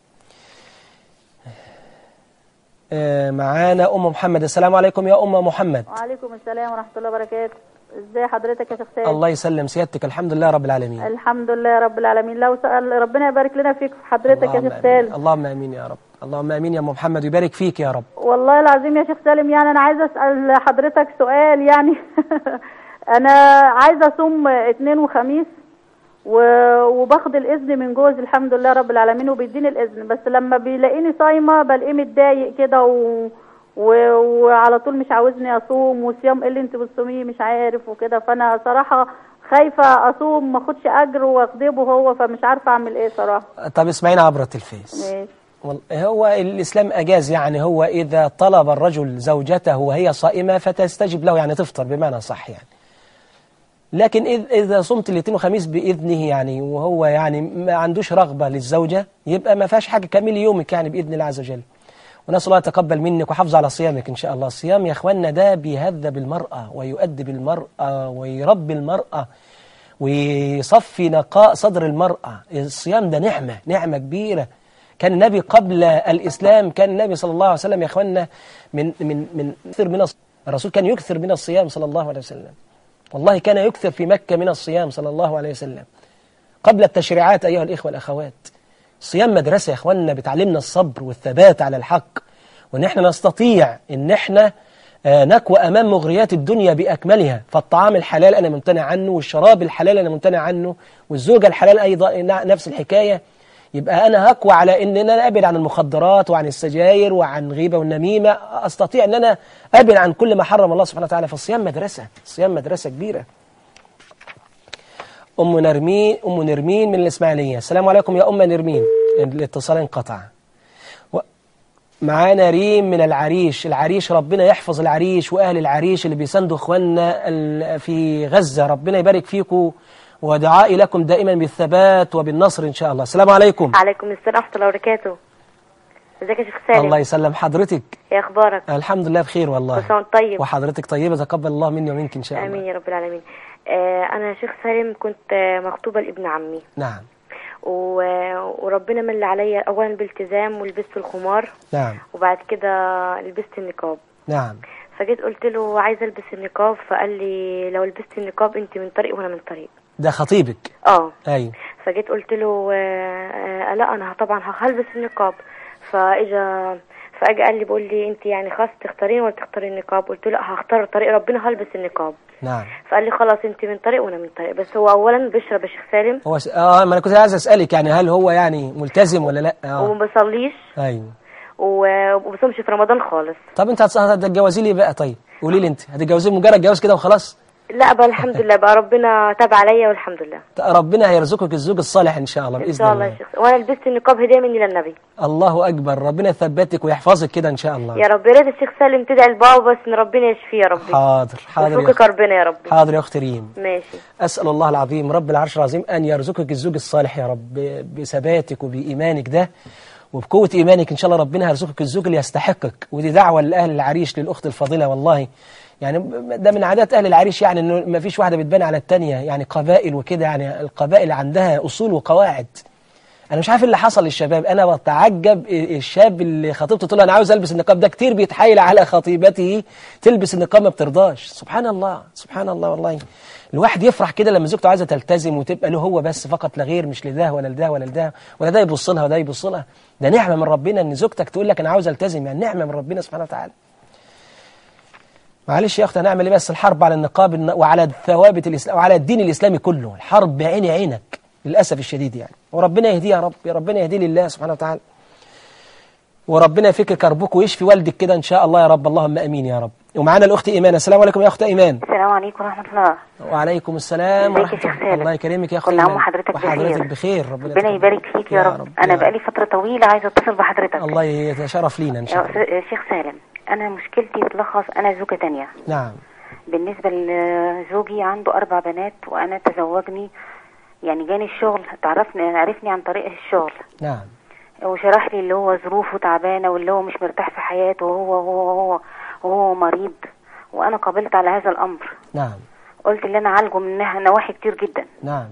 A: آه، معانا أم محمد السلام عليكم يا أم محمد
E: وعليكم السلام ورحمة الله وبركاته ازي حضرتك يا شيخ سالم
A: الله يسلم سيادتك الحمد لله رب العالمين
E: الحمد لله رب العالمين لو سأل ربنا يبارك لنا فيك في حضرتك يا
A: اللهم
E: شيخ
A: آمين.
E: سالم
A: اللهم امين يا رب اللهم امين يا ام محمد ويبارك فيك يا رب
E: والله العظيم يا شيخ سالم يعني انا عايزه اسال حضرتك سؤال يعني انا عايزه اصوم اثنين وخميس و- وباخد الاذن من جوزي الحمد لله رب العالمين وبيديني الاذن بس لما بيلاقيني صايمه بلاقيه متضايق كده و... و... وعلى طول مش عاوزني اصوم وصيام ايه اللي انت بتصوميه مش عارف وكده فانا صراحه خايفه اصوم ما اخدش اجر واخدبه هو فمش عارفه اعمل ايه صراحه
A: طب اسمعينا عبر التلفاز
E: ماشي
A: وال- هو الإسلام أجاز يعني هو إذا طلب الرجل زوجته وهي صائمة فتستجب له يعني تفطر بمعنى صح يعني لكن إذ- إذا صمت الاثنين وخميس بإذنه يعني وهو يعني ما عندوش رغبة للزوجة يبقى ما فيهاش حاجة كملي يومك يعني بإذن الله عز وجل ونسأل الله يتقبل منك وحافظ على صيامك إن شاء الله الصيام يا إخواننا ده بيهذب المرأة ويؤدب المرأة ويربي المرأة ويصفي نقاء صدر المرأة الصيام ده نعمة نعمة كبيرة كان النبي قبل الإسلام كان النبي صلى الله عليه وسلم يا إخواننا من من من يكثر من الص- الرسول كان يكثر من الصيام صلى الله عليه وسلم والله كان يكثر في مكة من الصيام صلى الله عليه وسلم قبل التشريعات أيها الإخوة الأخوات الصيام مدرسة يا إخواننا بتعلمنا الصبر والثبات على الحق وإن إحنا نستطيع إن إحنا آه، نكوى أمام مغريات الدنيا بأكملها فالطعام الحلال أنا ممتنع عنه والشراب الحلال أنا ممتنع عنه والزوجة الحلال أيضا ن- نفس الحكاية يبقى أنا هكوى على إن أنا أبعد عن المخدرات وعن السجاير وعن غيبة والنميمة أستطيع أن أنا أبعد عن كل ما حرم الله سبحانه وتعالى فالصيام مدرسة الصيام مدرسة كبيرة أم نرمين أم نرمين من الإسماعيلية السلام عليكم يا أم نرمين الاتصال انقطع و- معانا ريم من العريش العريش ربنا يحفظ العريش وأهل العريش اللي بيساندوا إخواننا ال- في غزة ربنا يبارك فيكم ودعائي لكم دائما بالثبات وبالنصر إن شاء الله السلام عليكم
C: عليكم السلام ورحمة الله وبركاته ازيك يا شيخ سالم
A: الله يسلم حضرتك
C: ايه اخبارك
A: الحمد لله بخير والله
C: كل سنة وانت طيب
A: وحضرتك طيبة تقبل الله مني ومنك إن شاء الله
C: امين يا رب العالمين آه انا يا شيخ سالم كنت آه، مخطوبة لابن عمي
A: نعم
C: و... وربنا من عليا اولا بالتزام ولبست الخمار
A: نعم
C: وبعد كده لبست النقاب
A: نعم
F: فجيت قلت له عايزه البس النقاب فقال لي لو لبست النقاب انت من طريق وانا من طريق
A: ده خطيبك
F: اه
A: ايوه
F: فجيت قلت له آه، آه، لا انا طبعا هلبس النقاب فاجا فاجا قال لي بيقول لي انت يعني خلاص تختارين ولا تختاري النقاب قلت له لا هختار طريق ربنا هلبس النقاب
A: نعم
F: فقال لي خلاص انت من طريق وانا من طريق بس هو اولا بيشرب يا شيخ سالم
A: هو س... اه ما انا كنت عايز اسالك يعني هل هو يعني ملتزم ولا لا اه
F: وما بيصليش
A: ايوه
F: و- وما بيصومش في رمضان خالص
A: طب انت هتص- هتتجوزي لي بقى طيب قولي لي انت هتتجوزي مجرد جواز كده وخلاص
F: لا بقى الحمد لله بقى ربنا تاب عليا والحمد لله
A: ربنا هيرزقك الزوج الصالح ان شاء الله
F: ان
A: باذن
F: شاء الله
A: الله
F: يا شيخ وانا لبست النقاب هديه مني للنبي
A: الله اكبر ربنا يثبتك ويحفظك كده ان شاء الله
F: يا رب يا ريت الشيخ سالم تدعي لبابا بس ان ربنا يشفيه يا ربي
A: حاضر حاضر يا
F: ويفك
A: أخت-
F: ربنا يا ربي
A: حاضر يا اخت ريم
F: ماشي
A: أسأل الله العظيم رب العرش العظيم أن يرزقك الزوج الصالح يا رب بثباتك وبإيمانك ده وبقوة إيمانك إن شاء الله ربنا هيرزقك الزوج اللي يستحقك ودي دعوة لأهل العريش للأخت الفاضلة والله يعني ده من عادات أهل العريش يعني إنه ما فيش واحدة بتبان على التانية يعني قبائل وكده يعني القبائل عندها أصول وقواعد أنا مش عارف اللي حصل للشباب أنا بتعجب الشاب اللي خطيبته تقول له أنا عاوز ألبس النقاب ده كتير بيتحايل على خطيبته تلبس النقاب ما بترضاش سبحان الله سبحان الله والله الواحد يفرح كده لما زوجته عايزه تلتزم وتبقى له هو بس فقط لا غير مش لده ولا لده ولا لده ولا ده يبص لها وده يبص لها ده نعمه من ربنا ان زوجتك تقول لك انا عاوز التزم يعني نعمه من ربنا سبحانه وتعالى معلش يا اخت هنعمل ايه بس الحرب على النقاب الن- وعلى ثوابت الاسلام وعلى الدين الاسلامي كله الحرب بعين عينك للاسف الشديد يعني وربنا يهديه يا رب يا ربنا يهديه لله سبحانه وتعالى وربنا يفك كربك ويشفي والدك كده ان شاء الله يا رب اللهم امين يا رب ومعانا الاخت ايمان السلام عليكم يا اخت ايمان
C: السلام عليكم ورحمة الله
A: وعليكم السلام
C: ازيك يا
A: ورحمة
C: شيخ
A: الله
C: سالم؟
A: الله يكرمك يا اخت
C: كل عام
A: إيمان.
C: وحضرتك
A: وحضرتك
C: بخير.
A: بخير ربنا
C: ربنا
A: يتقبل.
C: يبارك فيك يا رب أنا
A: يا
C: بقالي فترة طويلة عايزة أتصل بحضرتك
A: الله يتشرف لينا ان شاء
C: يا
A: الله
C: أستاذ- يا شيخ سالم أنا مشكلتي تلخص أنا زوجة تانية
A: نعم
C: بالنسبة لزوجي عنده أربع بنات وأنا تزوجني يعني جاني الشغل تعرفني عرفني عن طريق الشغل
A: نعم
C: وشرح لي اللي هو ظروفه تعبانة واللي هو مش مرتاح في حياته وهو هو هو وهو مريض وأنا قبلت على هذا الأمر
A: نعم
C: قلت اللي أنا أعالجه منها نواحي كتير جدا
A: نعم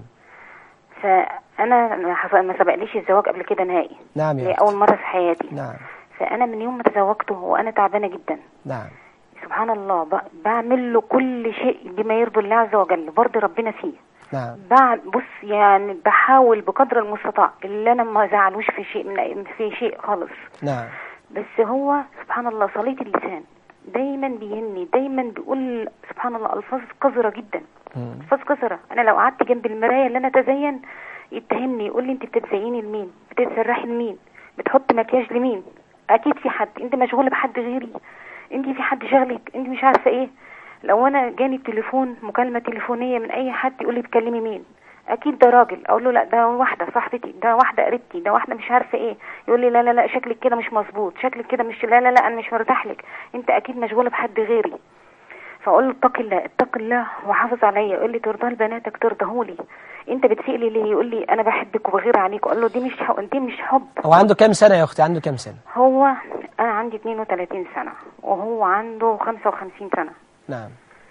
C: فأنا ما حص- ما سبقليش الزواج قبل كده نهائي
A: نعم
C: هي
A: يا
C: أول
A: أخت
C: مرة في حياتي
A: نعم
C: فأنا من يوم ما تزوجته وأنا تعبانة جدا
A: نعم
C: سبحان الله ب- بعمل له كل شيء بما يرضي الله عز وجل برضي ربنا فيه
A: نعم
C: بعد بص يعني بحاول بقدر المستطاع اللي انا ما زعلوش في شيء من أي- في شيء خالص
A: نعم
C: بس هو سبحان الله صليت اللسان دايما بيهني دايما بيقول سبحان الله الفاظ قذره جدا
A: مم.
C: الفاظ قذره انا لو قعدت جنب المرايه اللي انا اتزين يتهمني يقول لي انت بتتزيني لمين بتتسرحي لمين بتحط مكياج لمين اكيد في حد انت مشغوله بحد غيري انت في حد شغلك انت مش عارفه ايه لو انا جاني تليفون مكالمه تليفونيه من اي حد يقول لي بتكلمي مين اكيد ده راجل اقول له لا ده واحده صاحبتي ده واحده قريبتي ده واحده مش عارفه ايه يقول لي لا لا لا شكلك كده مش مظبوط شكلك كده مش لا لا لا انا مش مرتاح لك انت اكيد مشغوله بحد غيري فاقول له اتق الله اتق الله وحافظ عليا يقول لي ترضى لبناتك ترضهولي انت بتسيء لي ليه يقول لي انا بحبك وبغير عليك اقول له دي مش حب دي مش حب
A: هو عنده كام سنة يا أختي عنده كام سنة
C: هو انا عندي 32 سنه وهو عنده 55 سنه
A: نعم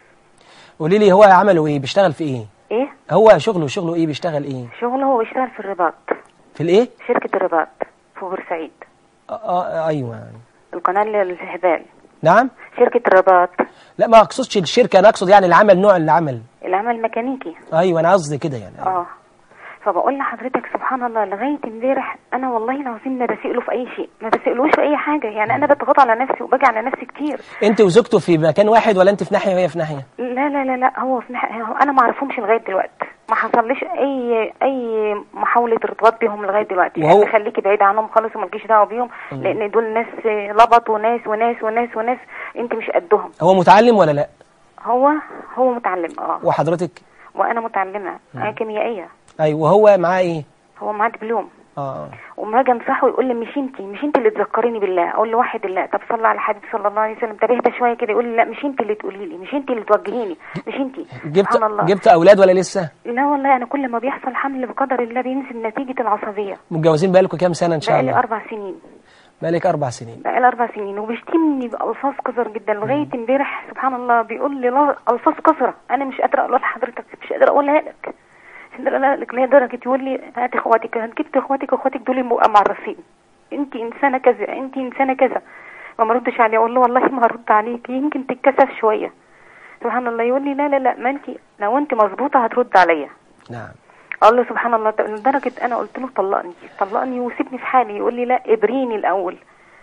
A: قولي لي هو عمله إيه بيشتغل في إيه
C: ايه
A: هو شغله شغله إيه بيشتغل إيه
C: شغله هو بيشتغل في الرباط
A: في الإيه
C: شركه الرباط في بورسعيد
A: آه آه أيوة
C: القناه للهبال
A: نعم
C: شركه الرباط
A: لا ما أقصدش الشركة أنا أقصد يعني العمل نوع العمل
C: العمل ميكانيكي
A: أيوة أنا قصدي كده يعني
C: اه فبقول لحضرتك سبحان الله لغايه امبارح انا والله العظيم ما بسأله في اي شيء ما بسألوش في اي حاجه يعني انا بضغط على نفسي وباجي على نفسي كتير
A: أنت وزوجته في مكان واحد ولا أنت في ناحية وهي في ناحية
C: لا لا لا لا هو في نح... هو انا ما اعرفهمش لغايه دلوقتي ما حصليش اي اي محاوله ارتباط بيهم لغايه دلوقتي
A: وهو-
C: يعني خليكي بعيد عنهم خالص ومالكيش دعوه بيهم لان دول ناس لبط وناس وناس وناس وناس انت مش قدهم
A: هو متعلم ولا لا
C: هو هو متعلم اه
A: وحضرتك
C: وانا متعلمه انا كيميائيه
A: أيوة وهو معاه إيه
C: هو معاه دبلوم
A: آه
C: وما اجي انصحه يقول لي مش انت مش انت اللي تذكريني بالله اقول له واحد الله طب صلى على الحبيب صلى الله عليه وسلم طب اهدى شويه كده يقول لي لا مش انت اللي تقولي لي مش انت اللي توجهيني مش انت
A: جبت
C: سبحان الله
A: جبت أولاد ولا لسه
C: لا والله انا كل ما بيحصل حمل بقدر الله بينزل نتيجه العصبيه
A: متجوزين بقالكم كام سنة إن شاء
C: بقالي
A: الله
C: اربع سنين
A: بقالك أربع سنين
C: بقالي اربع سنين وبيشتمني بالفاظ قذر جدا لغايه امبارح سبحان الله بيقول لي لا- الفاظ قذره انا مش قادره اقولها لحضرتك مش قادره اقولها لك مش قادره اقولها لك لدرجه يقول لي هات اخواتك هات جبت اخواتك اخواتك دول يبقوا معرفين انت انسانه كذا انت انسانه كذا
G: وما ردش عليه اقول له والله ما هرد عليك يمكن تتكسف شويه سبحان الله يقول لي لا لا لا ما انت لو انت مظبوطه هترد عليا
A: نعم
G: اقول له سبحان الله طب لدرجه انا قلت له طلقني طلقني وسيبني في حالي يقول لي لا ابريني الاول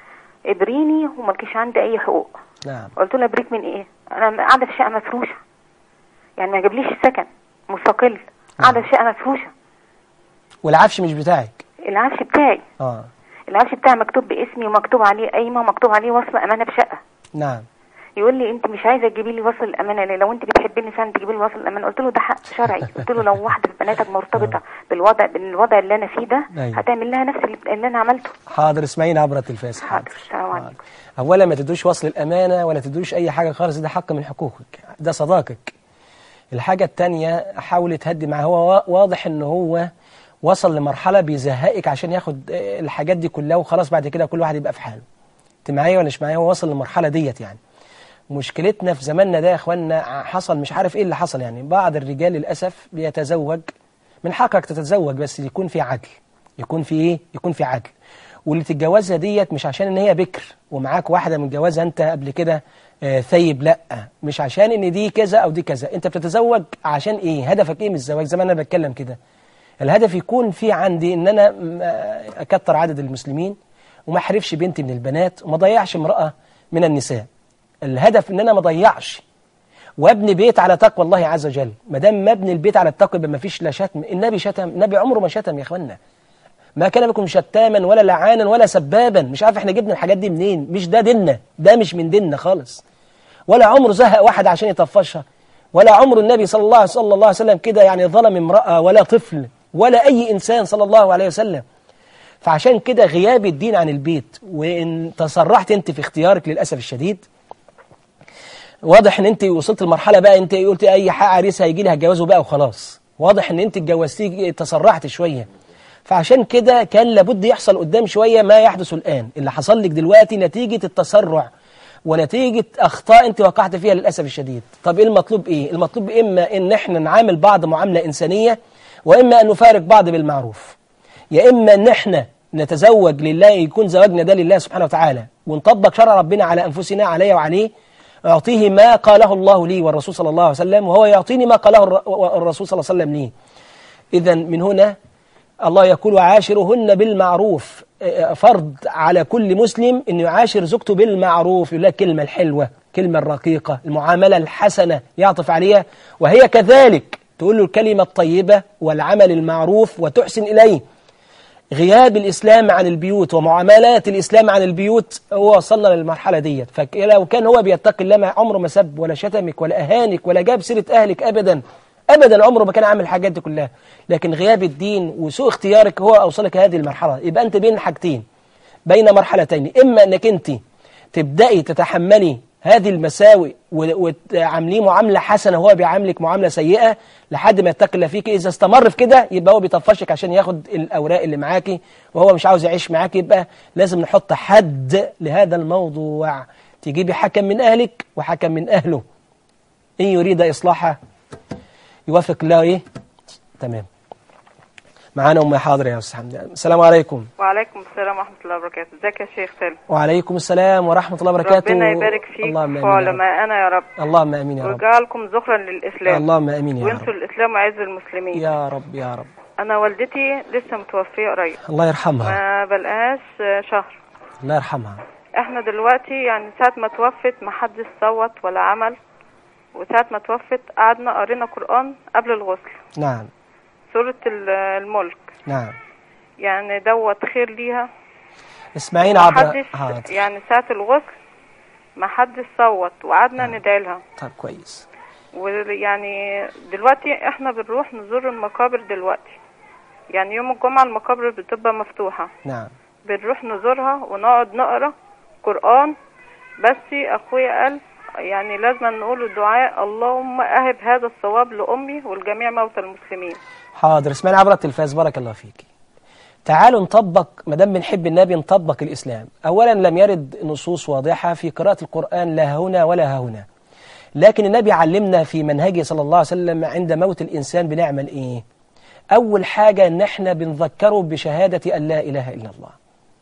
G: ابريني ومالكيش عندي اي حقوق
A: نعم
G: قلت له ابريك من ايه انا قاعده في شقه مفروشه يعني ما جابليش سكن مستقل قاعده في شقه مفروشه
A: والعفش مش بتاعك
G: العفش بتاعي
A: اه
G: العفش بتاعي مكتوب باسمي ومكتوب عليه قايمه ومكتوب عليه وصل امانه بشقه
A: نعم
G: يقول لي انت مش عايزه تجيبي لي وصل الامانه ليه لو انت بتحبيني فعلا تجيبي لي وصل الامانه قلت له ده حق شرعي قلت له لو واحده من بناتك مرتبطه بالوضع بالوضع اللي انا فيه ده
A: أيوة.
G: هتعمل لها نفس اللي- اللي انا عملته
A: حاضر اسمعيني عبر التلفاز
G: حاضر السلام عليكم
A: اولا ما تدوش وصل الامانه ولا تدوش اي حاجه خالص ده حق من حقوقك ده صداقك الحاجه الثانيه حاول تهدي معاه هو وا- واضح ان هو وصل لمرحله بيزهقك عشان ياخد آه، الحاجات دي كلها وخلاص بعد كده كل واحد يبقى في حاله انت معايا ولا مش معايا هو وصل للمرحله ديت يعني مشكلتنا في زماننا ده يا اخوانا حصل مش عارف ايه اللي حصل يعني بعض الرجال للاسف بيتزوج من حقك تتزوج بس يكون في عدل يكون في ايه يكون في عدل واللي تتجوزها ديت مش عشان ان هي بكر ومعاك واحده متجوزها انت قبل كده آه، ثيب لا مش عشان ان دي كذا او دي كذا انت بتتزوج عشان ايه هدفك ايه من الزواج زي ما انا بتكلم كده الهدف يكون في عندي ان انا م- آه، اكتر عدد المسلمين وما احرفش بنتي من البنات وما ضيعش امراه من النساء الهدف ان انا ما اضيعش وابني بيت على تقوى الله عز وجل ما دام مبني البيت على التقوى يبقى ما فيش لا شتم النبي شتم النبي عمره ما شتم يا اخوانا ما كان بكم شتاما ولا لعانا ولا سبابا مش عارف احنا جبنا الحاجات دي منين مش ده ديننا ده مش من ديننا خالص ولا عمره زهق واحد عشان يطفشها ولا عمر النبي صلى الله صلى الله عليه وسلم كده يعني ظلم امرأة ولا طفل ولا أي إنسان صلى الله عليه وسلم فعشان كده غياب الدين عن البيت وإن تسرحت أنت في اختيارك للأسف الشديد واضح ان انت وصلت لمرحله بقى انت قلت اي حق عريس هيجي لي هتجوزه بقى وخلاص واضح ان انت اتجوزتيه تسرعت شويه فعشان كده كان لابد يحصل قدام شويه ما يحدث الان اللي حصل لك دلوقتي نتيجه التسرع ونتيجه اخطاء انت وقعت فيها للاسف الشديد طب ايه المطلوب ايه المطلوب اما ان احنا نعامل بعض معامله انسانيه واما ان نفارق بعض بالمعروف يا إما أن احنا نتزوج لله يكون زواجنا ده لله سبحانه وتعالى ونطبق شرع ربنا على أنفسنا علي وعليه أعطيه ما قاله الله لي والرسول صلى الله عليه وسلم وهو يعطيني ما قاله الر- الرسول صلى الله عليه وسلم لي إذا من هنا الله يقول وعاشرهن بالمعروف آه، فرض على كل مسلم أن يعاشر زوجته بالمعروف يقول لها الكلمة الحلوة الكلمة الرقيقة المعاملة الحسنة يعطف عليها وهي كذلك تقول له الكلمة الطيبة والعمل المعروف وتحسن إليه غياب الإسلام عن البيوت ومعاملات الإسلام عن البيوت هو وصلنا للمرحلة ديت فلو كان هو بيتقي الله ما عمره ما سب ولا شتمك ولا أهانك ولا جاب سيرة أهلك أبدا أبدا عمره ما كان عامل الحاجات دي كلها لكن غياب الدين وسوء اختيارك هو أوصلك هذه المرحلة يبقى أنت بين حاجتين بين مرحلتين إما أنك أنت تبدأي تتحملي هذه المساوئ و- وتعامليه معاملة حسنة وهو بيعاملك معاملة سيئة لحد ما يتقي الله فيك إذا استمر في كده يبقى هو بيطفشك عشان ياخد الأوراق اللي معاكي وهو مش عاوز يعيش معاكي يبقى لازم نحط حد لهذا الموضوع تجيبي حكم من أهلك وحكم من أهله إن يريد إصلاحه يوافق الله إيه تمام معانا أم حاضر يا أستاذ حمدي السلام عليكم
D: وعليكم السلام ورحمة الله وبركاته ازيك يا شيخ سالم
A: وعليكم السلام ورحمة الله وبركاته
D: ربنا يبارك فيك
A: اللهم
D: في
A: آمين يا رب.
D: علماءنا يا رب
A: اللهم آمين يا رب
D: ويجعلكم ذخرا للإسلام
A: اللهم آمين يا
D: وانصر
A: رب
D: الإسلام وعز المسلمين
A: يا رب يا رب
D: أنا والدتي لسه متوفية قريب
A: الله يرحمها
D: ما بلقاش شهر
A: الله يرحمها
D: احنا دلوقتي يعني ساعة ما توفت ما حدش صوت ولا عمل وساعة ما توفت قعدنا قرينا قرآن قبل الغسل
A: نعم
D: سورة ال- الملك
A: نعم
D: يعني دوت خير ليها
A: اسمعينا
D: ما
A: عبر
D: حدش
A: حاضر
D: يعني ساعة الغسل ما حدش صوت وقعدنا ندعي لها
A: طب كويس
D: ويعني دلوقتي احنا بنروح نزور المقابر دلوقتي يعني يوم الجمعة المقابر بتبقى مفتوحة
A: نعم
D: بنروح نزورها ونقعد نقرا قرآن بس اخويا قال يعني لازم نقول الدعاء اللهم اهب هذا الصواب لامي ولجميع موتى المسلمين
A: حاضر اسمعنا عبر التلفاز بارك الله فيك تعالوا نطبق ما دام بنحب النبي نطبق الإسلام أولا لم يرد نصوص واضحة في قراءة القرآن لا هنا ولا هنا لكن النبي علمنا في منهجه صلى الله عليه وسلم عند موت الإنسان بنعمل إيه أول حاجة إن إحنا بنذكره بشهادة أن لا إله إلا الله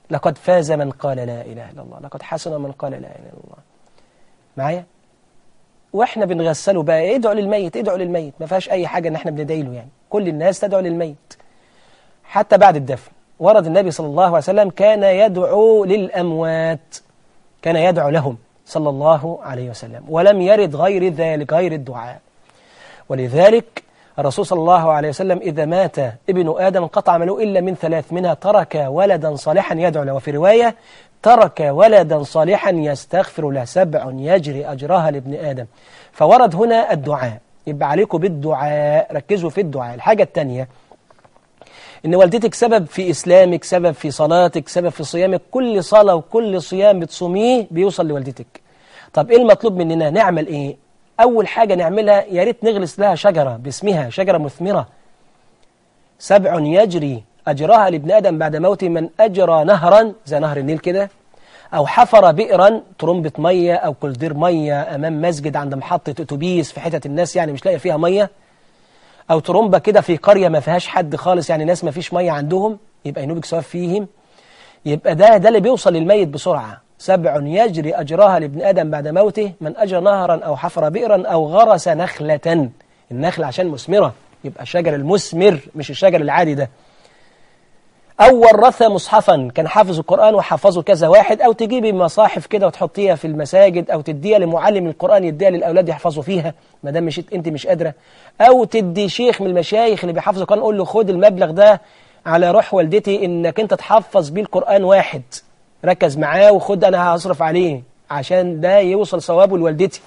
A: لقد فاز من قال لا إله إلا الله لقد حسن من قال لا إله إلا الله معايا واحنا بنغسله بقى إيه؟ ادعوا للميت ادعوا للميت ما فيهاش اي حاجه ان احنا بندعي له يعني كل الناس تدعو للميت حتى بعد الدفن ورد النبي صلى الله عليه وسلم كان يدعو للاموات كان يدعو لهم صلى الله عليه وسلم ولم يرد غير ذلك غير الدعاء ولذلك الرسول صلى الله عليه وسلم إذا مات ابن آدم انقطع عمله إلا من ثلاث منها ترك ولدا صالحا يدعو له وفي رواية ترك ولدا صالحا يستغفر له سبع يجري أجرها لابن آدم فورد هنا الدعاء يبقى عليكم بالدعاء ركزوا في الدعاء الحاجة الثانية إن والدتك سبب في إسلامك سبب في صلاتك سبب في صيامك كل صلاة وكل صيام بتصوميه بيوصل لوالدتك طب إيه المطلوب مننا نعمل إيه أول حاجة نعملها يا ريت نغلس لها شجرة باسمها شجرة مثمرة سبع يجري أجرها لابن آدم بعد موته من أجرى نهرا زي نهر النيل كده أو حفر بئرا ترمبة مية أو كولدير مية أمام مسجد عند محطة أتوبيس في حتة الناس يعني مش لاقي فيها مية أو ترمبة كده في قرية ما فيهاش حد خالص يعني ناس ما فيش مية عندهم يبقى ينوبك ثواب فيهم يبقى ده ده اللي بيوصل للميت بسرعة سبع يجري أجرها لابن آدم بعد موته من أجرى نهرا أو حفر بئرا أو غرس نخلة النخل عشان مثمرة يبقى الشجر المثمر مش الشجر العادي ده أو ورث مصحفا كان حافظ القرآن وحفظه كذا واحد أو تجيبي مصاحف كده وتحطيها في المساجد أو تديها لمعلم القرآن يديها للأولاد يحفظوا فيها ما دام مش أنت مش قادرة أو تدي شيخ من المشايخ اللي بيحفظ القرآن قول له خد المبلغ ده على روح والدتي إنك أنت تحفظ بيه القرآن واحد ركز معاه وخد أنا هصرف عليه عشان ده يوصل ثوابه لوالدتي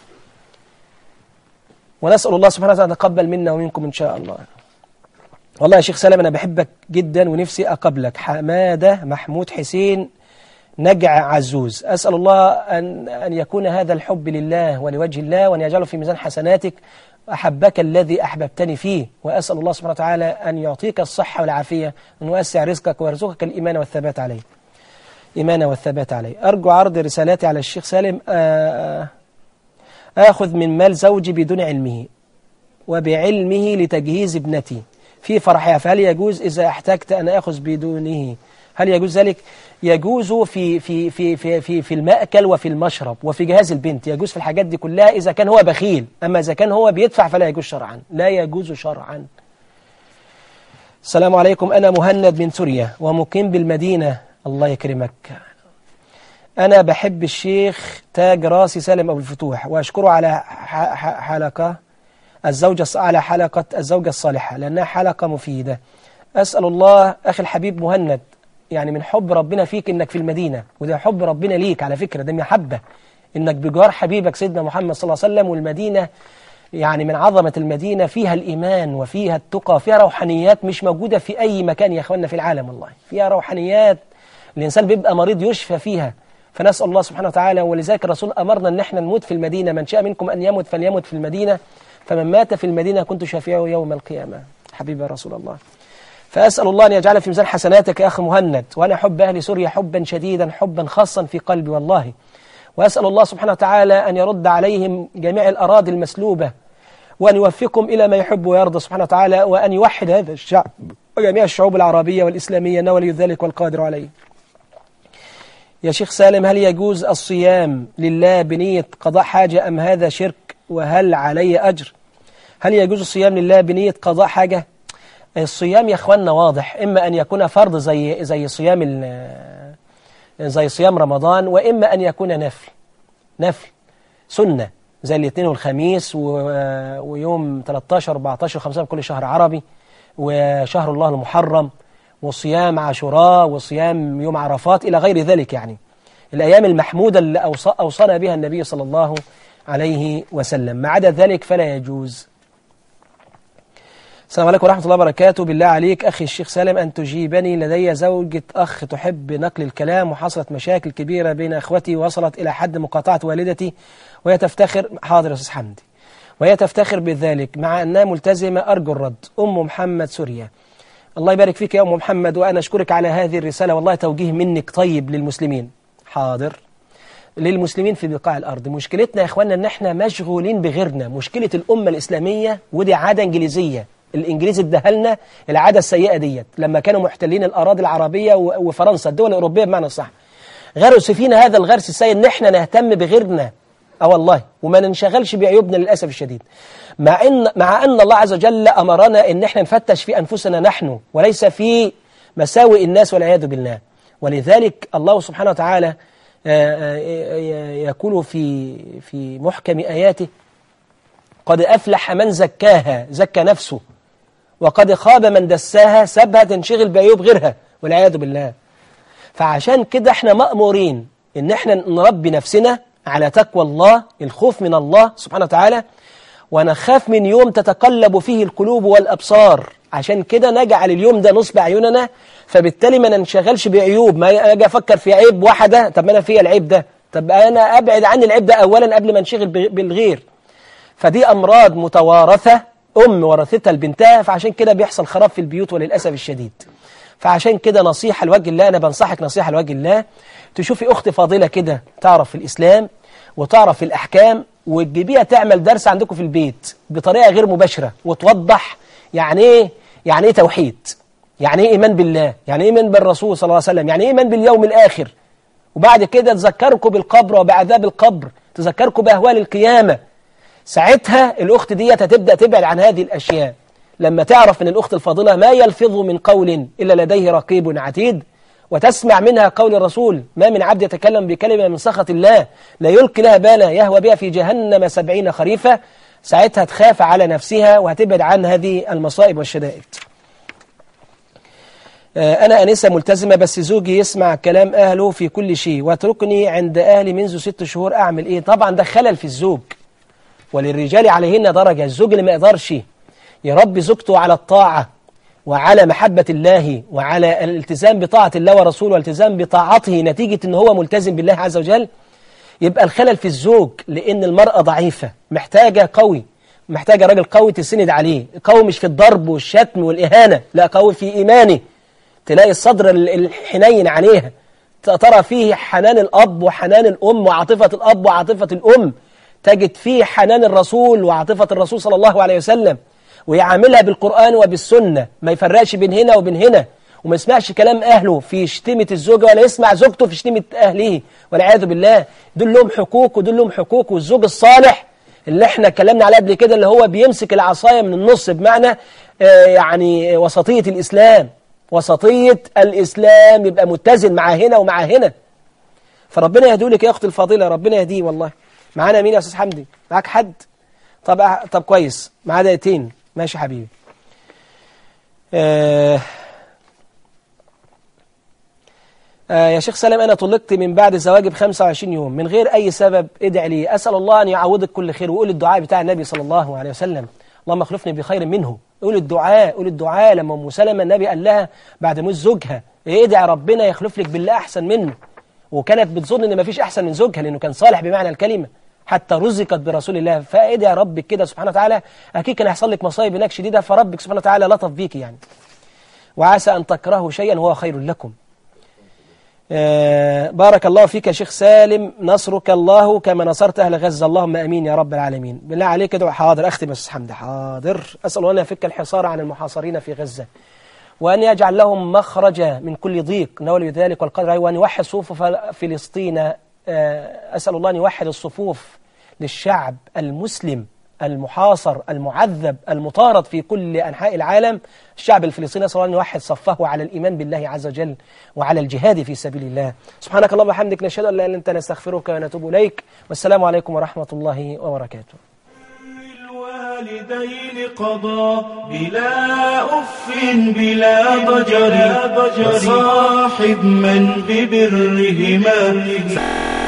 A: ونسأل الله سبحانه وتعالى يتقبل منا ومنكم إن شاء الله والله يا شيخ سلام أنا بحبك جدا ونفسي أقبلك حمادة محمود حسين نجع عزوز أسأل الله أن, أن يكون هذا الحب لله ولوجه الله وأن يجعله في ميزان حسناتك أحبك الذي أحببتني فيه وأسأل الله سبحانه وتعالى أن يعطيك الصحة والعافية وأن يوسع رزقك ويرزقك الإيمان والثبات عليه إيمان والثبات عليه أرجو عرض رسالاتي على الشيخ سالم آآ آخذ من مال زوجي بدون علمه وبعلمه لتجهيز ابنتي في فرحها فهل يجوز إذا احتجت أن أخذ بدونه هل يجوز ذلك يجوز في في في في في, في المأكل وفي المشرب وفي جهاز البنت يجوز في الحاجات دي كلها إذا كان هو بخيل أما إذا كان هو بيدفع فلا يجوز شرعا لا يجوز شرعا السلام عليكم أنا مهند من سوريا ومقيم بالمدينة الله يكرمك أنا بحب الشيخ تاج راسي سالم أبو الفتوح وأشكره على حلقة الزوجة على حلقة الزوجة الصالحة لأنها حلقة مفيدة أسأل الله أخي الحبيب مهند يعني من حب ربنا فيك إنك في المدينة وده حب ربنا ليك على فكرة ده محبة إنك بجار حبيبك سيدنا محمد صلى الله عليه وسلم والمدينة يعني من عظمة المدينة فيها الإيمان وفيها التقى فيها روحانيات مش موجودة في أي مكان يا أخواننا في العالم والله فيها روحانيات الإنسان بيبقى مريض يشفى فيها فنسأل الله سبحانه وتعالى ولذلك الرسول أمرنا أن احنا نموت في المدينة من شاء منكم أن يموت فليمت في المدينة فمن مات في المدينة كنت شافعه يوم القيامة حبيبي رسول الله فأسأل الله أن يجعل في ميزان حسناتك يا أخي مهند وأنا أحب أهل سوريا حبا شديدا حبا خاصا في قلبي والله وأسأل الله سبحانه وتعالى أن يرد عليهم جميع الأراضي المسلوبة وأن يوفقهم إلى ما يحب ويرضى سبحانه وتعالى وأن يوحد هذا الشعب وجميع الشعوب العربية والإسلامية إنه ولي ذلك والقادر عليه يا شيخ سالم هل يجوز الصيام لله بنية قضاء حاجة أم هذا شرك وهل علي أجر هل يجوز الصيام لله بنية قضاء حاجة الصيام يا اخواننا واضح إما أن يكون فرض زي زي صيام زي صيام رمضان وإما أن يكون نفل نفل سنة زي الاثنين والخميس ويوم 13 14 15 كل شهر عربي وشهر الله المحرم وصيام عاشوراء وصيام يوم عرفات إلى غير ذلك يعني الأيام المحمودة اللي أوصانا بها النبي صلى الله عليه وسلم ما عدا ذلك فلا يجوز السلام عليكم ورحمة الله وبركاته بالله عليك أخي الشيخ سالم أن تجيبني لدي زوجة أخ تحب نقل الكلام وحصلت مشاكل كبيرة بين أخوتي وصلت إلى حد مقاطعة والدتي وهي تفتخر حاضر يا أستاذ حمدي وهي تفتخر بذلك مع أنها ملتزمة أرجو الرد أم محمد سوريا الله يبارك فيك يا أم محمد وأنا أشكرك على هذه الرسالة والله توجيه منك طيب للمسلمين حاضر للمسلمين في بقاع الأرض مشكلتنا يا إخواننا أن احنا مشغولين بغيرنا مشكلة الأمة الإسلامية ودي عادة إنجليزية الإنجليز اداها لنا العادة السيئة ديت لما كانوا محتلين الأراضي العربية و- وفرنسا الدول الأوروبية بمعنى الصح غرسوا فينا هذا الغرس السيء ان احنا نهتم بغيرنا اه والله وما ننشغلش بعيوبنا للاسف الشديد مع ان مع ان الله عز وجل امرنا ان احنا نفتش في انفسنا نحن وليس في مساوئ الناس والعياذ بالله ولذلك الله سبحانه وتعالى آه، آه، ي- يقول في في محكم اياته قد افلح من زكاها زكى نفسه وقد خاب من دساها سابها تنشغل بعيوب غيرها والعياذ بالله فعشان كده احنا مأمورين ان احنا نربي نفسنا على تقوى الله الخوف من الله سبحانه وتعالى ونخاف من يوم تتقلب فيه القلوب والأبصار عشان كده نجعل اليوم ده نصب عيوننا فبالتالي ما ننشغلش بعيوب ما اجي افكر في عيب واحدة طب ما انا فيها العيب ده طب انا ابعد عن العيب ده اولا قبل ما انشغل بغ- بالغير فدي أمراض متوارثة أم ورثتها لبنتها فعشان كده بيحصل خراب في البيوت وللأسف الشديد فعشان كده نصيحة لوجه الله أنا بنصحك نصيحة لوجه الله تشوفي أخت فاضلة كده تعرف في الإسلام وتعرف في الأحكام وتجيبيها تعمل درس عندكم في البيت بطريقة غير مباشرة وتوضح يعني إيه يعني إيه توحيد يعني إيه إيمان بالله يعني إيه إيمان بالرسول صلى الله عليه وسلم يعني إيه إيمان باليوم الآخر وبعد كده تذكركم بالقبر وبعذاب القبر تذكركم بأهوال القيامة ساعتها الأخت ديت هتبدأ تبعد عن هذه الأشياء لما تعرف من الأخت الفاضلة ما يلفظ من قول إلا لديه رقيب عتيد وتسمع منها قول الرسول ما من عبد يتكلم بكلمة من سخط الله لا يلقي لها بالا يهوى بها في جهنم سبعين خريفة ساعتها تخاف على نفسها وهتبعد عن هذه المصائب والشدائد آه، أنا أنسة ملتزمة بس زوجي يسمع كلام أهله في كل شيء واتركني عند أهلي منذ ست شهور أعمل إيه طبعا ده خلل في الزوج وللرجال عليهن درجة الزوج اللي ما يقدرش يربي زوجته على الطاعة وعلى محبة الله وعلى الالتزام بطاعة الله ورسوله والالتزام بطاعته نتيجة ان هو ملتزم بالله عز وجل يبقى الخلل في الزوج لأن المرأة ضعيفة محتاجة قوي محتاجة راجل قوي تسند عليه قوي مش في الضرب والشتم والإهانة لا قوي في إيمانه تلاقي الصدر ال- الحنين عليها ت- ترى فيه حنان الأب وحنان الأم وعاطفة الأب وعاطفة الأم تجد فيه حنان الرسول وعاطفة الرسول صلى الله عليه وسلم ويعاملها بالقرآن وبالسنة ما يفرقش بين هنا وبين هنا وما يسمعش كلام أهله في شتيمة الزوجة ولا يسمع زوجته في شتيمة أهله والعياذ بالله دول لهم حقوق ودول لهم حقوق والزوج الصالح اللي احنا اتكلمنا عليه قبل كده اللي هو بيمسك العصاية من النص بمعنى آه، يعني وسطية الإسلام وسطية الإسلام يبقى متزن مع هنا ومع هنا فربنا يهدولك يا أختي الفاضلة ربنا يهديه والله معانا مين يا أستاذ حمدي معاك حد طب أح- طب كويس معاه دقيقتين ماشي حبيبي آه آه يا شيخ سلام أنا طلقت من بعد زواجي ب 25 يوم من غير أي سبب ادعي لي أسأل الله أن يعوضك كل خير وقول الدعاء بتاع النبي صلى الله عليه وسلم اللهم اخلفني بخير منه قول الدعاء قول الدعاء لما أم سلمة النبي قال لها بعد موت زوجها ادعي ربنا يخلف لك بالله أحسن منه وكانت بتظن ان مفيش احسن من زوجها لانه كان صالح بمعنى الكلمه حتى رزقت برسول الله فادعي ربك كده سبحانه وتعالى اكيد كان هيحصل لك مصايب هناك شديده فربك سبحانه وتعالى لطف بيك يعني وعسى ان تكرهوا شيئا وهو خير لكم آه بارك الله فيك يا شيخ سالم نصرك الله كما نصرت أهل غزة اللهم أمين يا رب العالمين بالله عليك ادعو حاضر أختم يا أستاذ حمد حاضر أسأل الله أن يفك الحصار عن المحاصرين في غزة وأن يجعل لهم مخرجا من كل ضيق نول ذلك والقدر وأن يوحد صفوف فلسطين آه، أسأل الله أن يوحد الصفوف للشعب المسلم المحاصر المعذب المطارد في كل أنحاء العالم الشعب الفلسطيني أسأل الله أن يوحد صفه على الإيمان بالله عز وجل وعلى الجهاد في سبيل الله سبحانك اللهم وبحمدك نشهد أن لا إله إلا أنت نستغفرك ونتوب إليك والسلام عليكم ورحمة الله وبركاته
H: الوالدين قضى بلا أف بلا ضجر وصاحب من ببرهما